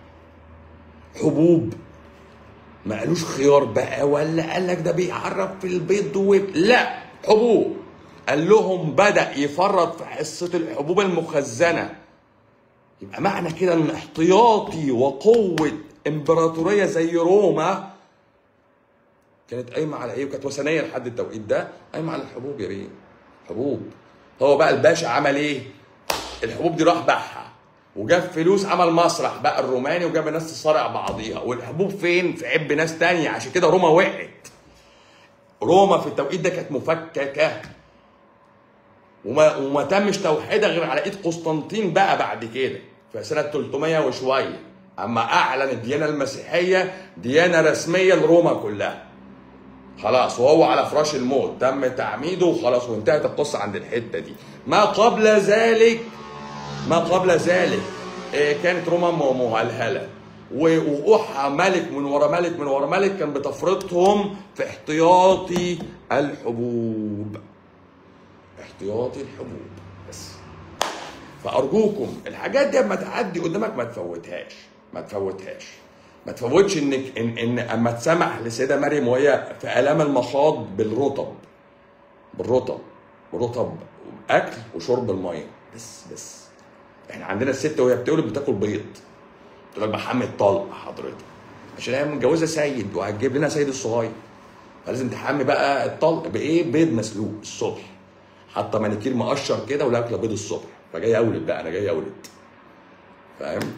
حبوب ما قالوش خيار بقى ولا قال لك ده بيعرف في البيض و... لا حبوب قال لهم بدأ يفرط في حصة الحبوب المخزنة يبقى معنى كده ان احتياطي وقوة امبراطورية زي روما كانت قايمة على ايه وكانت وثنية لحد التوقيت ده قايمة على الحبوب يا بيه حبوب هو بقى الباشا عمل ايه الحبوب دي راح باعها وجاب فلوس عمل مسرح بقى الروماني وجاب الناس تصارع بعضيها والحبوب فين في عب ناس تانية عشان كده روما وقعت روما في التوقيت ده كانت مفككه وما وما تمش توحيدها غير على ايد قسطنطين بقى بعد كده في سنه 300 وشويه اما اعلن الديانه المسيحيه ديانه رسميه لروما كلها خلاص وهو على فراش الموت تم تعميده وخلاص وانتهت القصه عند الحته دي ما قبل ذلك ما قبل ذلك آه، كانت روما م- مهلهله ووقوعها ملك من ورا ملك من ورا ملك كان بتفرضهم في احتياطي الحبوب احتياطي الحبوب بس فارجوكم الحاجات دي اما تعدي قدامك ما تفوتهاش ما تفوتهاش ما تفوتش انك ان, إن اما تسمح لسيده مريم وهي في الام المخاض بالرطب بالرطب رطب اكل وشرب الميه بس بس احنا عندنا الست وهي بتولد بتاكل بيض تقول لك بحمل طلق حضرتك عشان هي متجوزه سيد وهتجيب لنا سيد الصغير فلازم تحمي بقى الطلق بايه بيض مسلوق الصبح حاطه مانيكير مقشر كده ولا اكله بيض الصبح فجاي اولد بقى انا جاي اولد فاهم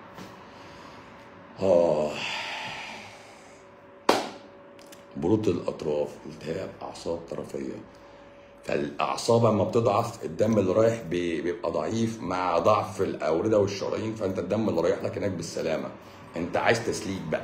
اه برود الاطراف التهاب اعصاب طرفيه فالاعصاب اما بتضعف الدم اللي رايح بي- بيبقى ضعيف مع ضعف الاورده والشرايين فانت الدم اللي رايح لك هناك بالسلامه انت عايز تسليك بقى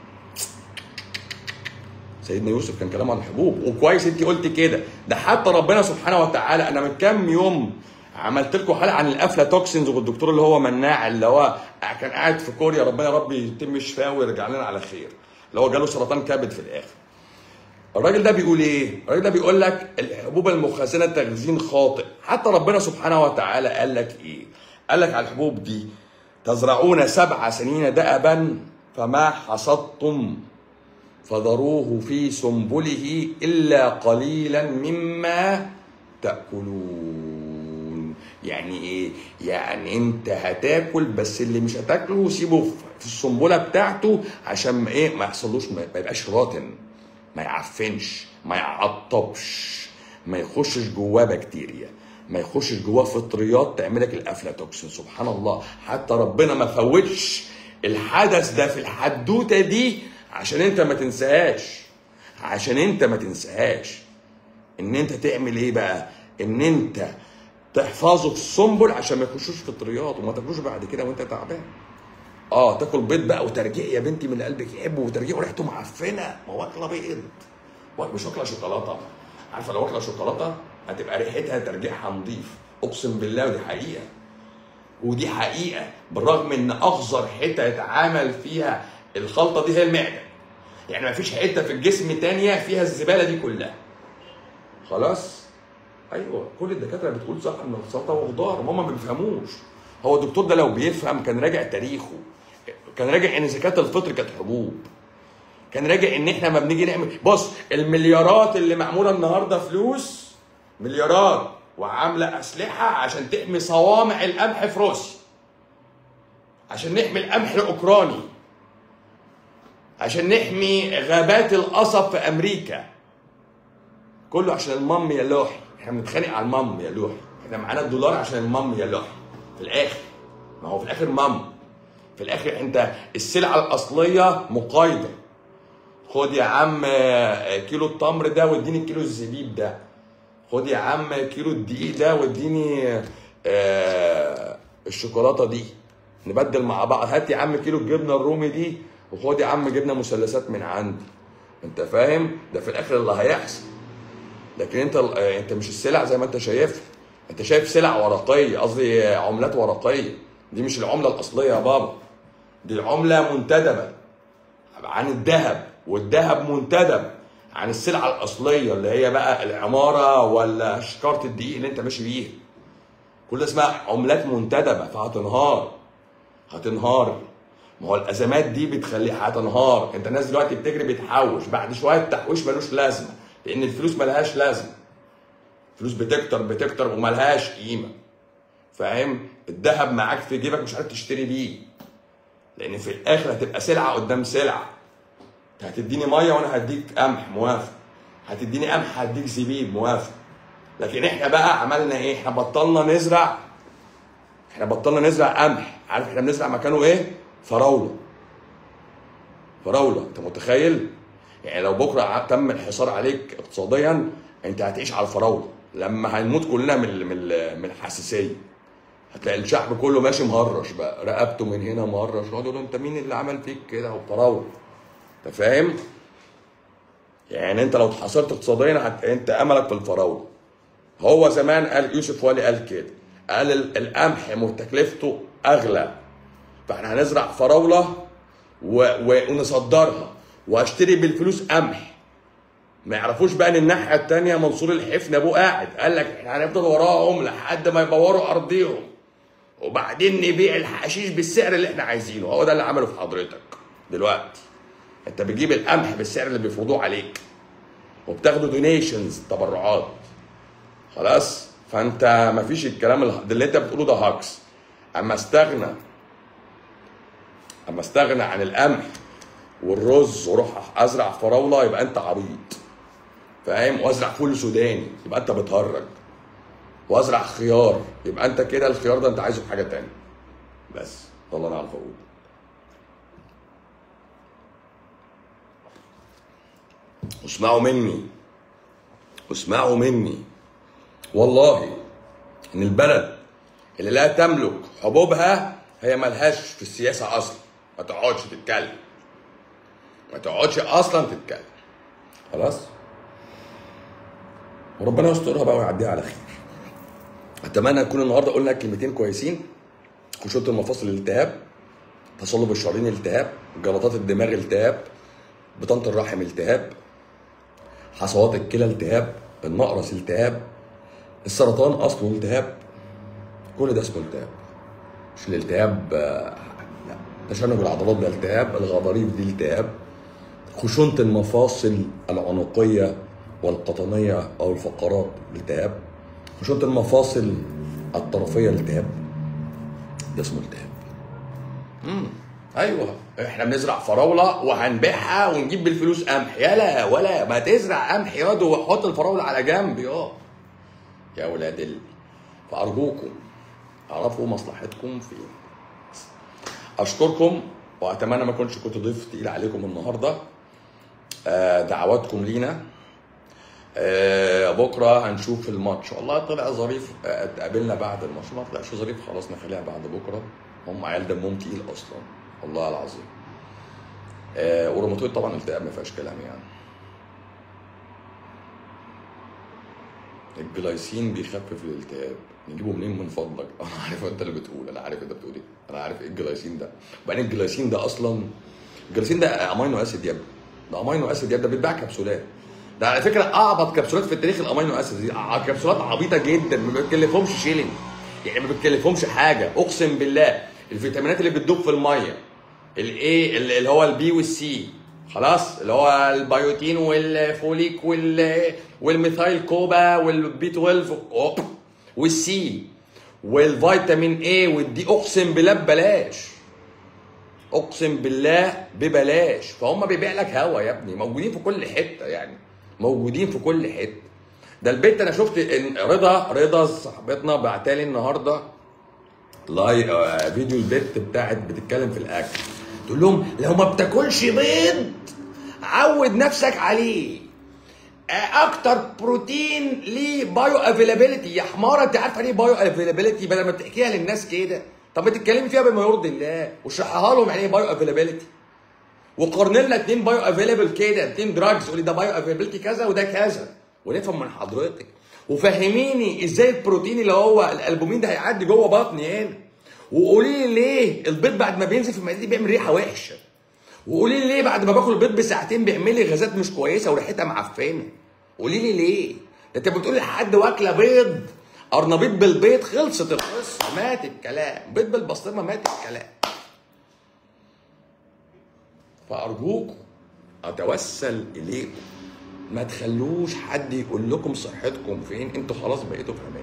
سيدنا يوسف كان كلامه عن الحبوب وكويس انت قلت كده ده حتى ربنا سبحانه وتعالى انا من كام يوم عملت لكم حلقه عن الافلاتوكسينز والدكتور اللي هو مناع اللي هو كان قاعد في كوريا ربنا يا رب يتم شفاه ويرجع لنا على خير اللي هو جاله سرطان كبد في الاخر الراجل ده بيقول ايه؟ الراجل ده بيقول لك الحبوب المخزنه تخزين خاطئ، حتى ربنا سبحانه وتعالى قال لك ايه؟ قال لك على الحبوب دي تزرعون سبع سنين دأبا فما حصدتم فذروه في سنبله إلا قليلا مما تأكلون يعني ايه؟ يعني انت هتاكل بس اللي مش هتاكله سيبه في- في السنبله بتاعته عشان ما ايه ما يحصلوش ما ما يبقاش راتن ما يعفنش ما يعطبش ما يخشش جواه بكتيريا ما يخشش جواه فطريات تعملك الافلاتوكسين سبحان الله حتى ربنا ما فوتش الحدث ده في الحدوته دي عشان انت ما تنساهاش عشان انت ما تنساهاش ان انت تعمل ايه بقى ان انت تحفظه في السنبل عشان ما يخشوش فطريات وما تاكلوش بعد كده وانت تعبان اه تاكل بيض بقى وترجيع يا بنتي من اللي قلبك يحبه وترجيع وريحته معفنه ما هو واكله بيض واك- مش واكله شوكولاته عارفه لو واكله شوكولاته هتبقى ريحتها ترجيعها نظيف اقسم بالله ودي حقيقه ودي حقيقه بالرغم ان اخظر حته يتعامل فيها الخلطه دي هي المعده يعني ما فيش حته في الجسم تانية فيها الزباله دي كلها خلاص ايوه كل الدكاتره بتقول صح ان السلطه وخضار هم ما بيفهموش هو الدكتور ده لو بيفهم كان راجع تاريخه كان راجع ان زكاه الفطر كانت حبوب كان راجع ان احنا ما بنيجي نعمل بص المليارات اللي معموله النهارده فلوس مليارات وعامله اسلحه عشان تحمي صوامع القمح في روسيا عشان نحمي القمح الاوكراني عشان نحمي غابات القصب في امريكا كله عشان المام يا لوحي احنا بنتخانق على المام يا لوحي احنا معانا الدولار عشان المام يا لوحي في الاخر ما هو في الاخر مام في الاخر انت السلعه الاصليه مقايضه خد يا عم آه، كيلو التمر ده واديني كيلو الزبيب ده خد يا عم كيلو الدقيق ده واديني آه، الشوكولاته دي نبدل مع بعض هات يا عم كيلو الجبنه الرومي دي وخد يا عم جبنه مثلثات من عندي انت فاهم ده في الاخر اللي هيحصل لكن انت آه، انت مش السلع زي ما انت شايفها انت شايف سلع ورقيه قصدي عملات ورقيه دي مش العمله الاصليه يا بابا دي عمله منتدبه عن الذهب والذهب منتدب عن السلعه الاصليه اللي هي بقى العماره ولا شكاره الدقيق اللي انت ماشي بيها كل ده اسمها عملات منتدبه فهتنهار هتنهار ما هو الازمات دي بتخليها هتنهار انت الناس دلوقتي بتجري بتحوش بعد شويه التحويش ملوش لازمه لان الفلوس ملهاش لازمه فلوس بتكتر بتكتر وملهاش قيمه فاهم الذهب معاك في جيبك مش عارف تشتري بيه لان في الاخر هتبقى سلعه قدام سلعه هتديني ميه وانا هديك قمح موافق هتديني قمح هديك زبيب موافق لكن احنا بقى عملنا ايه احنا بطلنا نزرع احنا بطلنا نزرع قمح عارف احنا بنزرع مكانه ايه فراوله فراوله انت متخيل يعني لو بكره ع- تم الحصار عليك اقتصاديا انت هتعيش على الفراوله لما هنموت كلنا من ال- من ال- من الحساسيه هتلاقي الشعب كله ماشي مهرش بقى رقبته من هنا مهرش يقعدوا يقولوا انت مين اللي عمل فيك كده وفراوله انت فاهم يعني انت لو اتحصرت اقتصاديا هت... انت املك في الفراوله هو زمان قال يوسف والي قال كده قال ال- القمح م- تكلفته اغلى فاحنا هنزرع فراوله و... و... ونصدرها واشتري بالفلوس قمح ما يعرفوش بقى ان الناحيه التانيه منصور الحفن ابوه قاعد قال لك احنا هنفضل وراهم لحد ما يبوروا ارضيهم وبعدين نبيع الحشيش بالسعر اللي احنا عايزينه هو ده اللي عمله في حضرتك دلوقتي انت بتجيب القمح بالسعر اللي بيفرضوه عليك وبتاخدوا دونيشنز تبرعات خلاص فانت مفيش الكلام اله- ده اللي انت بتقوله ده هاكس اما استغنى اما استغنى عن القمح والرز واروح ازرع فراوله يبقى انت عبيط فاهم وازرع فول سوداني يبقى انت بتهرج وازرع خيار يبقى انت كده الخيار ده انت عايزه في حاجه تانية بس ده اللي انا عارف اقوله اسمعوا مني اسمعوا مني والله ان البلد اللي لا تملك حبوبها هي ملهاش في السياسه اصلا ما تقعدش تتكلم ما تقعدش اصلا تتكلم خلاص وربنا يسترها بقى ويعديها على خير اتمنى نكون النهارده قلنا كلمتين كويسين خشونه المفاصل التهاب تصلب الشرايين التهاب جلطات الدماغ التهاب بطانه الرحم التهاب حصوات الكلى التهاب النقرس التهاب السرطان اصله التهاب كل ده اسمه التهاب مش الالتهاب آه، لا تشنج العضلات ده التهاب الغضاريف دي التهاب خشونة المفاصل العنقية والقطنية أو الفقرات التهاب خشونة المفاصل الطرفية التهاب ده اسمه التهاب امم ايوه احنا بنزرع فراوله وهنبيعها ونجيب بالفلوس قمح يلا ولا ما تزرع قمح ياض وحط الفراوله على جنب يا يا ولاد ال... فارجوكم اعرفوا مصلحتكم فين اشكركم واتمنى ما كنتش كنت ضيف تقيل عليكم النهارده آه، دعواتكم لينا آه، بكره هنشوف الماتش والله طلع ظريف آه، اتقابلنا بعد الماتش ما طلعش ظريف خلاص نخليها بعد بكره هم عيال دمهم تقيل اصلا والله العظيم آه وروماتويد طبعا التهاب ما فيهاش كلام يعني الجلايسين بيخفف الالتهاب نجيبه منين من فضلك انا عارف انت اللي بتقول انا عارف انت بتقول ايه انا عارف ايه الجلايسين ده وبعدين الجلايسين ده اصلا الجلايسين ده امينو اسيد يا ابني ده امينو اسيد يا ابني ده بيتباع كبسولات ده على فكره اعبط كبسولات في التاريخ الامينو اسيد دي ع- كبسولات عبيطه جدا ما بتكلفهمش شيلين يعني ما بتكلفهمش حاجه اقسم بالله الفيتامينات اللي بتدوب في الميه الايه اللي هو البي والسي خلاص اللي هو البيوتين والفوليك وال والميثايل كوبا والبي 12 أوب، والسي والفيتامين اي والدي اقسم بالله ببلاش اقسم بالله ببلاش فهم بيبيع لك هوا يا ابني موجودين في كل حته يعني موجودين في كل حته ده البيت انا شفت ان رضا رضا صاحبتنا بعتالي النهارده لاي آه، فيديو البت بتاعت بتتكلم في الاكل تقول لهم لو ما بتاكلش بيض عود نفسك عليه آه، اكتر بروتين ليه بايو افيلابيلتي يا حماره انت عارفه ليه بايو افيلابيلتي بدل ما بتحكيها للناس كده طب ما تتكلمي فيها بما يرضي الله واشرحها لهم يعني ايه بايو افيلابيلتي وقارن لنا اتنين بايو افيلابل كده اتنين دراجز قولي ده بايو افيلابيلتي كذا وده كذا ونفهم من حضرتك وفهميني ازاي البروتين اللي هو الالبومين ده هيعدي جوه بطني هنا وقولي لي ليه البيض بعد ما بينزل في معدتي بيعمل ريحه وحشه وقولي لي ليه بعد ما باكل البيض بساعتين بيعمل لي غازات مش كويسه وريحتها معفنه قولي لي ليه ده انت بتقولي لحد واكله بيض قرنبيط بالبيض خلصت القصه مات الكلام بيض بالبسطرمه مات الكلام فارجوكم اتوسل اليكم ما تخلوش حد يقول لكم صحتكم فين انتوا خلاص بقيتوا فاهمين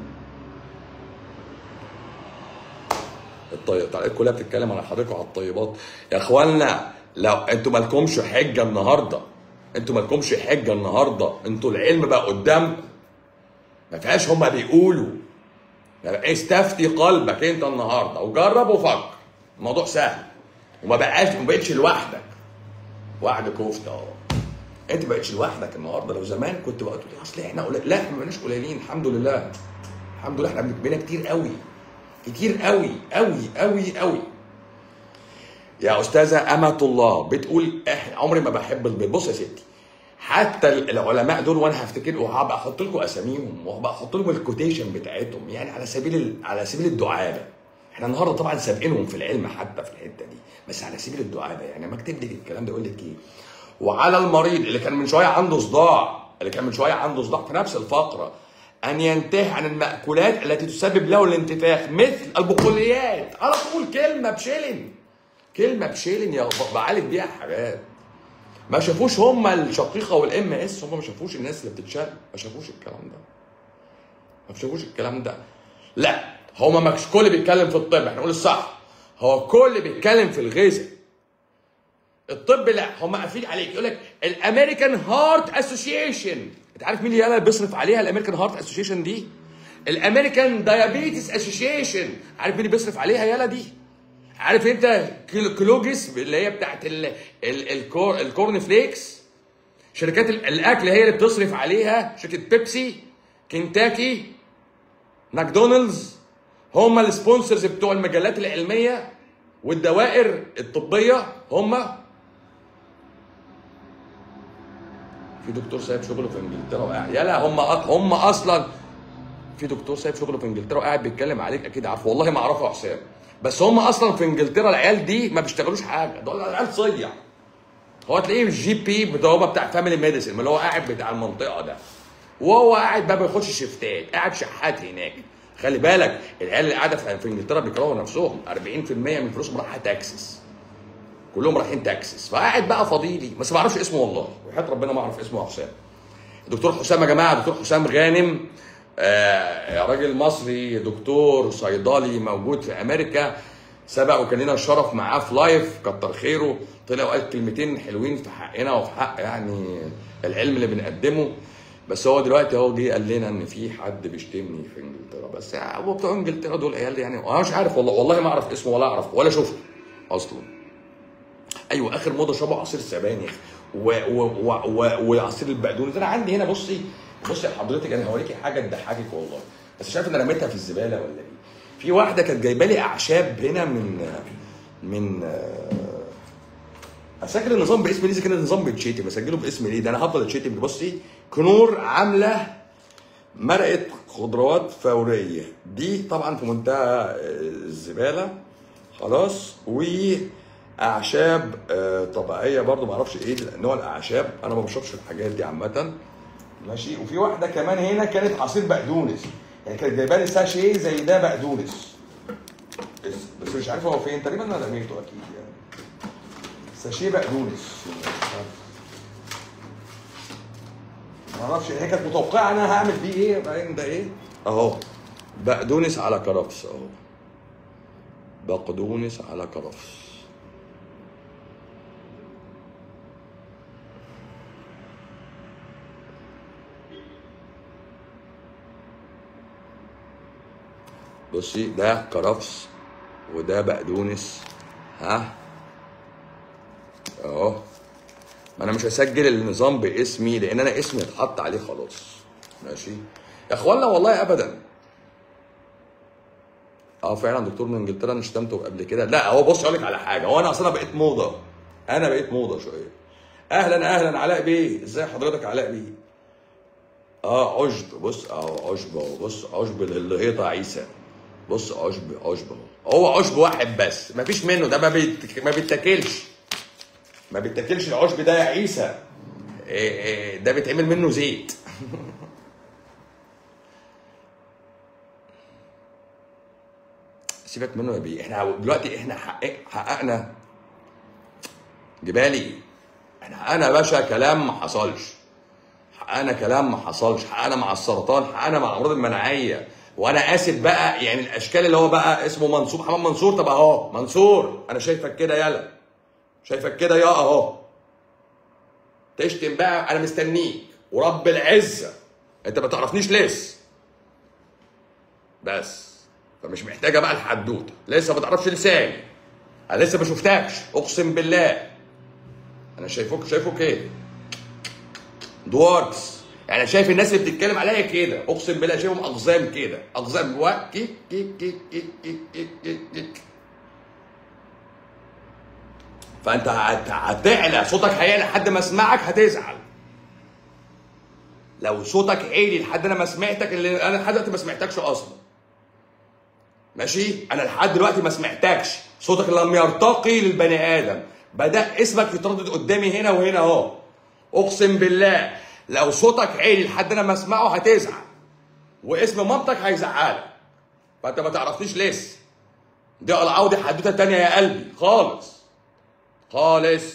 الطيب التعليقات كلها بتتكلم على حضرتك وعلى الطيبات يا اخوانا لو انتوا مالكمش حجه النهارده انتوا مالكمش حجه النهارده انتوا العلم بقى قدامكم ما فيهاش هما بيقولوا يعني استفتي قلبك انت النهارده وجرب وفكر الموضوع سهل وما بقاش ما بقتش لوحدك وعد كفته اهو انت ما بقتش لوحدك النهارده لو زمان كنت بقى تقول اصل احنا قليل لا احنا ما بقيناش قليلين الحمد لله الحمد لله احنا بقينا كتير قوي كتير قوي قوي قوي قوي يا استاذه امه الله بتقول احنا عمري ما بحب البيض بص يا ستي حتى العلماء دول وانا هفتكر وهبقى احط لكم اساميهم وهبقى احط لكم الكوتيشن بتاعتهم يعني على سبيل ال- على سبيل الدعابه احنا النهارده طبعا سابقينهم في العلم حتى في الحته دي بس على سبيل الدعابه يعني ما اكتب لك الكلام ده يقول لك ايه وعلى المريض اللي كان من شويه عنده صداع اللي كان من شويه عنده صداع في نفس الفقره ان ينتهي عن المأكولات التي تسبب له الانتفاخ مثل البقوليات على طول كلمه بشيلن كلمه بشيلن يا بعالج بيها حاجات ما شافوش هم الشقيقه والام اس هم ما شافوش الناس اللي بتتشال ما شافوش الكلام ده ما شافوش الكلام ده لا هما مش كل بيتكلم في الطب احنا نقول الصح هو كل بيتكلم في الغذاء الطب لا هم قافلين عليك يقول لك الامريكان هارت اسوشيشن انت عارف مين اللي يلا بيصرف عليها الامريكان هارت اسوشيشن دي الامريكان دايابيتس اسوشيشن عارف مين اللي بيصرف عليها يلا دي عارف انت كيلو- كلوجس اللي هي بتاعت ال ال الكور الكورن فليكس شركات ال- الاكل هي اللي بتصرف عليها شركه بيبسي كنتاكي ماكدونالدز هم السبونسرز بتوع المجلات العلميه والدوائر الطبيه هم في دكتور سايب شغله في انجلترا وقاعد يلا هم هم اصلا في دكتور سايب شغله في انجلترا وقاعد بيتكلم عليك اكيد عارفه والله ما اعرفه يا حسام بس هم اصلا في انجلترا العيال دي ما بيشتغلوش حاجه دول العيال صيع هو تلاقيه الجي بي بتاع هو بتاع فاميلي ميديسن اللي هو قاعد بتاع المنطقه ده وهو قاعد بقى بيخش شيفتات قاعد شحات هناك خلي بالك العيال اللي قاعده في في انجلترا بيكرهوا نفسهم 40% من فلوسهم رايحه تاكسس كلهم رايحين تاكسس فقاعد بقى فضيلي بس ما اعرفش اسمه والله وحياه ربنا ما اعرف اسمه يا حسام دكتور حسام يا جماعه دكتور حسام غانم آه راجل مصري دكتور صيدلي موجود في امريكا سبق وكان لنا الشرف معاه في لايف كتر خيره طلع وقال كلمتين حلوين في حقنا وفي حق يعني العلم اللي بنقدمه بس هو دلوقتي هو جه قال لنا ان في حد بيشتمني في انجلترا بس يعني هو بتوع انجلترا دول عيال يعني انا مش عارف والله والله ما اعرف اسمه ولا اعرف ولا شفته اصلا ايوه اخر موضه شربوا عصير السبانخ و- و- و- و- وعصير البقدونس انا عندي هنا بصي بصي حضرتك انا هوريكي حاجه تضحكك والله بس مش عارف انا رميتها في الزباله ولا ايه في واحده كانت جايبه لي اعشاب هنا من من آه، اسجل النظام باسم ليه كده النظام بيتشتم اسجله باسم ليه ده انا هفضل اتشتم بصي كنور عامله مرقه خضروات فوريه دي طبعا في منتهى الزباله خلاص واعشاب آه، طبيعيه برضو ما اعرفش ايه نوع الاعشاب انا ما بشربش الحاجات دي عامه ماشي وفي واحده كمان هنا كانت عصير بقدونس يعني كانت جايبه لي ساشيه زي ده بقدونس بس, بس مش عارف هو فين تقريبا انا رميته اكيد يعني ساشيه بقدونس ما اعرفش هي كانت متوقعه انا هعمل بيه ايه بعدين ده ايه اهو بقدونس على كرفس اهو بقدونس على كرفس بصي ده كرفس وده بقدونس ها اهو ما انا مش هسجل النظام باسمي لان انا اسمي اتحط عليه خلاص ماشي يا اخوانا والله ابدا اه فعلا دكتور من انجلترا انا شتمته قبل كده لا هو بص اقول لك على حاجه هو انا اصلا بقيت موضه انا بقيت موضه شويه اهلا اهلا علاء بيه ازاي حضرتك علاء بيه اه عشب بص اه عشب اهو بص عشب للهيطه عيسى بص عشب عشب اهو هو عشب واحد بس مفيش منه ده ما بيت... ما بيتاكلش ما بيتاكلش العشب ده يا عيسى إيه إيه ده بيتعمل منه زيت سيبك منه يا بيه احنا دلوقتي احنا حقق حققنا جبالي احنا حققنا يا باشا كلام ما حصلش حققنا كلام ما حصلش حققنا مع السرطان حققنا مع الامراض المناعيه وانا اسف بقى يعني الاشكال اللي هو بقى اسمه منصور محمد منصور طب اهو منصور انا شايفك كده يلا شايفك كده يا اهو تشتم بقى انا مستنيك ورب العزه انت ما تعرفنيش لسه بس فمش محتاجه بقى الحدوته لسه ما تعرفش لساني انا لسه ما شفتكش اقسم بالله انا شايفك شايفه كده دواركس يعني شايف الناس اللي بتتكلم عليا كده اقسم بالله شايفهم اقزام كده اقزام و كيك كيك كيك كيك كيك كيك كيك كيك فانت هت- هتعلى صوتك هيعلى لحد ما اسمعك هتزعل لو صوتك عالي لحد انا ما سمعتك اللي انا لحد دلوقتي ما سمعتكش اصلا ماشي انا لحد دلوقتي ما سمعتكش صوتك لم يرتقي للبني ادم بدا اسمك يتردد قدامي هنا وهنا اهو اقسم بالله لو صوتك عالي لحد انا ما اسمعه هتزعل واسم مامتك هيزعلك فانت ما تعرفنيش لسه دي قلعه ودي حدوته تانية يا قلبي خالص خالص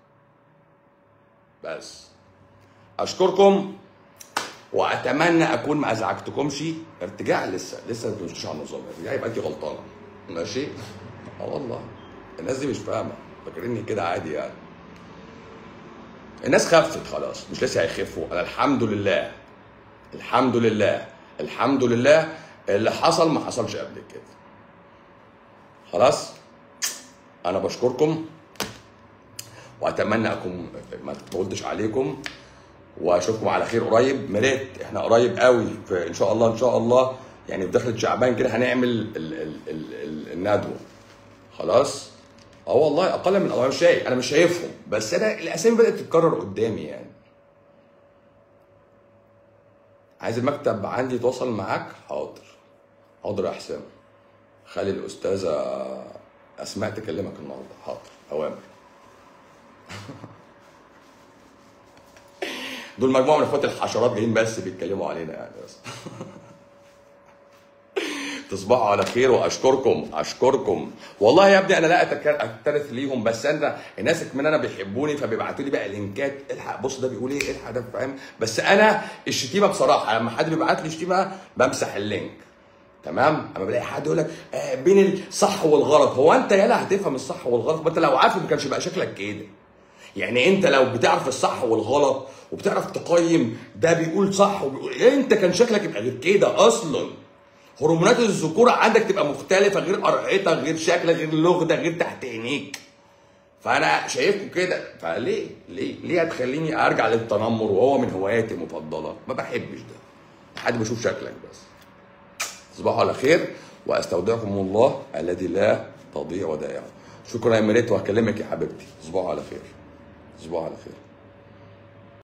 بس اشكركم واتمنى اكون ما ازعجتكمش ارتجاع لسه لسه ما بتمشيش على النظام ارتجاع يبقى انت غلطانه ماشي اه والله الناس دي مش فاهمه فاكريني كده عادي يعني الناس خفت خلاص مش لسه هيخفوا انا الحمد لله الحمد لله الحمد لله اللي حصل ما حصلش قبل كده خلاص انا بشكركم واتمنى اكون ما طولتش عليكم واشوفكم على خير قريب مريت احنا قريب قوي في ان شاء الله ان شاء الله يعني في دخلة شعبان كده هنعمل ال ال ال ال الندوه خلاص اه والله اقل من انا مش شايف انا مش شايفهم بس انا الاسامي بدات تتكرر قدامي يعني عايز المكتب عندي يتواصل معاك حاضر حاضر يا حسام خلي الاستاذه اسماء تكلمك النهارده حاضر اوامر دول مجموعه من اخوات الحشرات جايين بس بيتكلموا علينا يعني بس تصبحوا على خير واشكركم اشكركم والله يا ابني انا لا أتك- اكترث ليهم بس انا الناس كمان انا بيحبوني فبيبعتوا لي بقى لينكات الحق بص ده بيقول ايه الحق ده فاهم بس انا الشتيمه بصراحه لما حد بيبعت لي شتيمه بمسح اللينك تمام اما بلاقي حد يقول لك آه بين الصح والغلط هو انت يالا هتفهم الصح والغلط ما انت لو عارف ما كانش بقى شكلك كده يعني انت لو بتعرف الصح والغلط وبتعرف تقيم ده بيقول صح وبيقول انت كان شكلك يبقى غير كده اصلا هرمونات الذكوره عندك تبقى مختلفه غير قرعتك غير شكلك غير لغتك غير تحت عينيك فانا شايفكم كده فليه ليه ليه هتخليني ارجع للتنمر وهو من هواياتي المفضله ما بحبش ده حد بشوف شكلك بس تصبحوا على خير واستودعكم الله الذي لا تضيع ودائعه شكرا يا مريت وهكلمك يا حبيبتي تصبحوا على خير تصبحوا على خير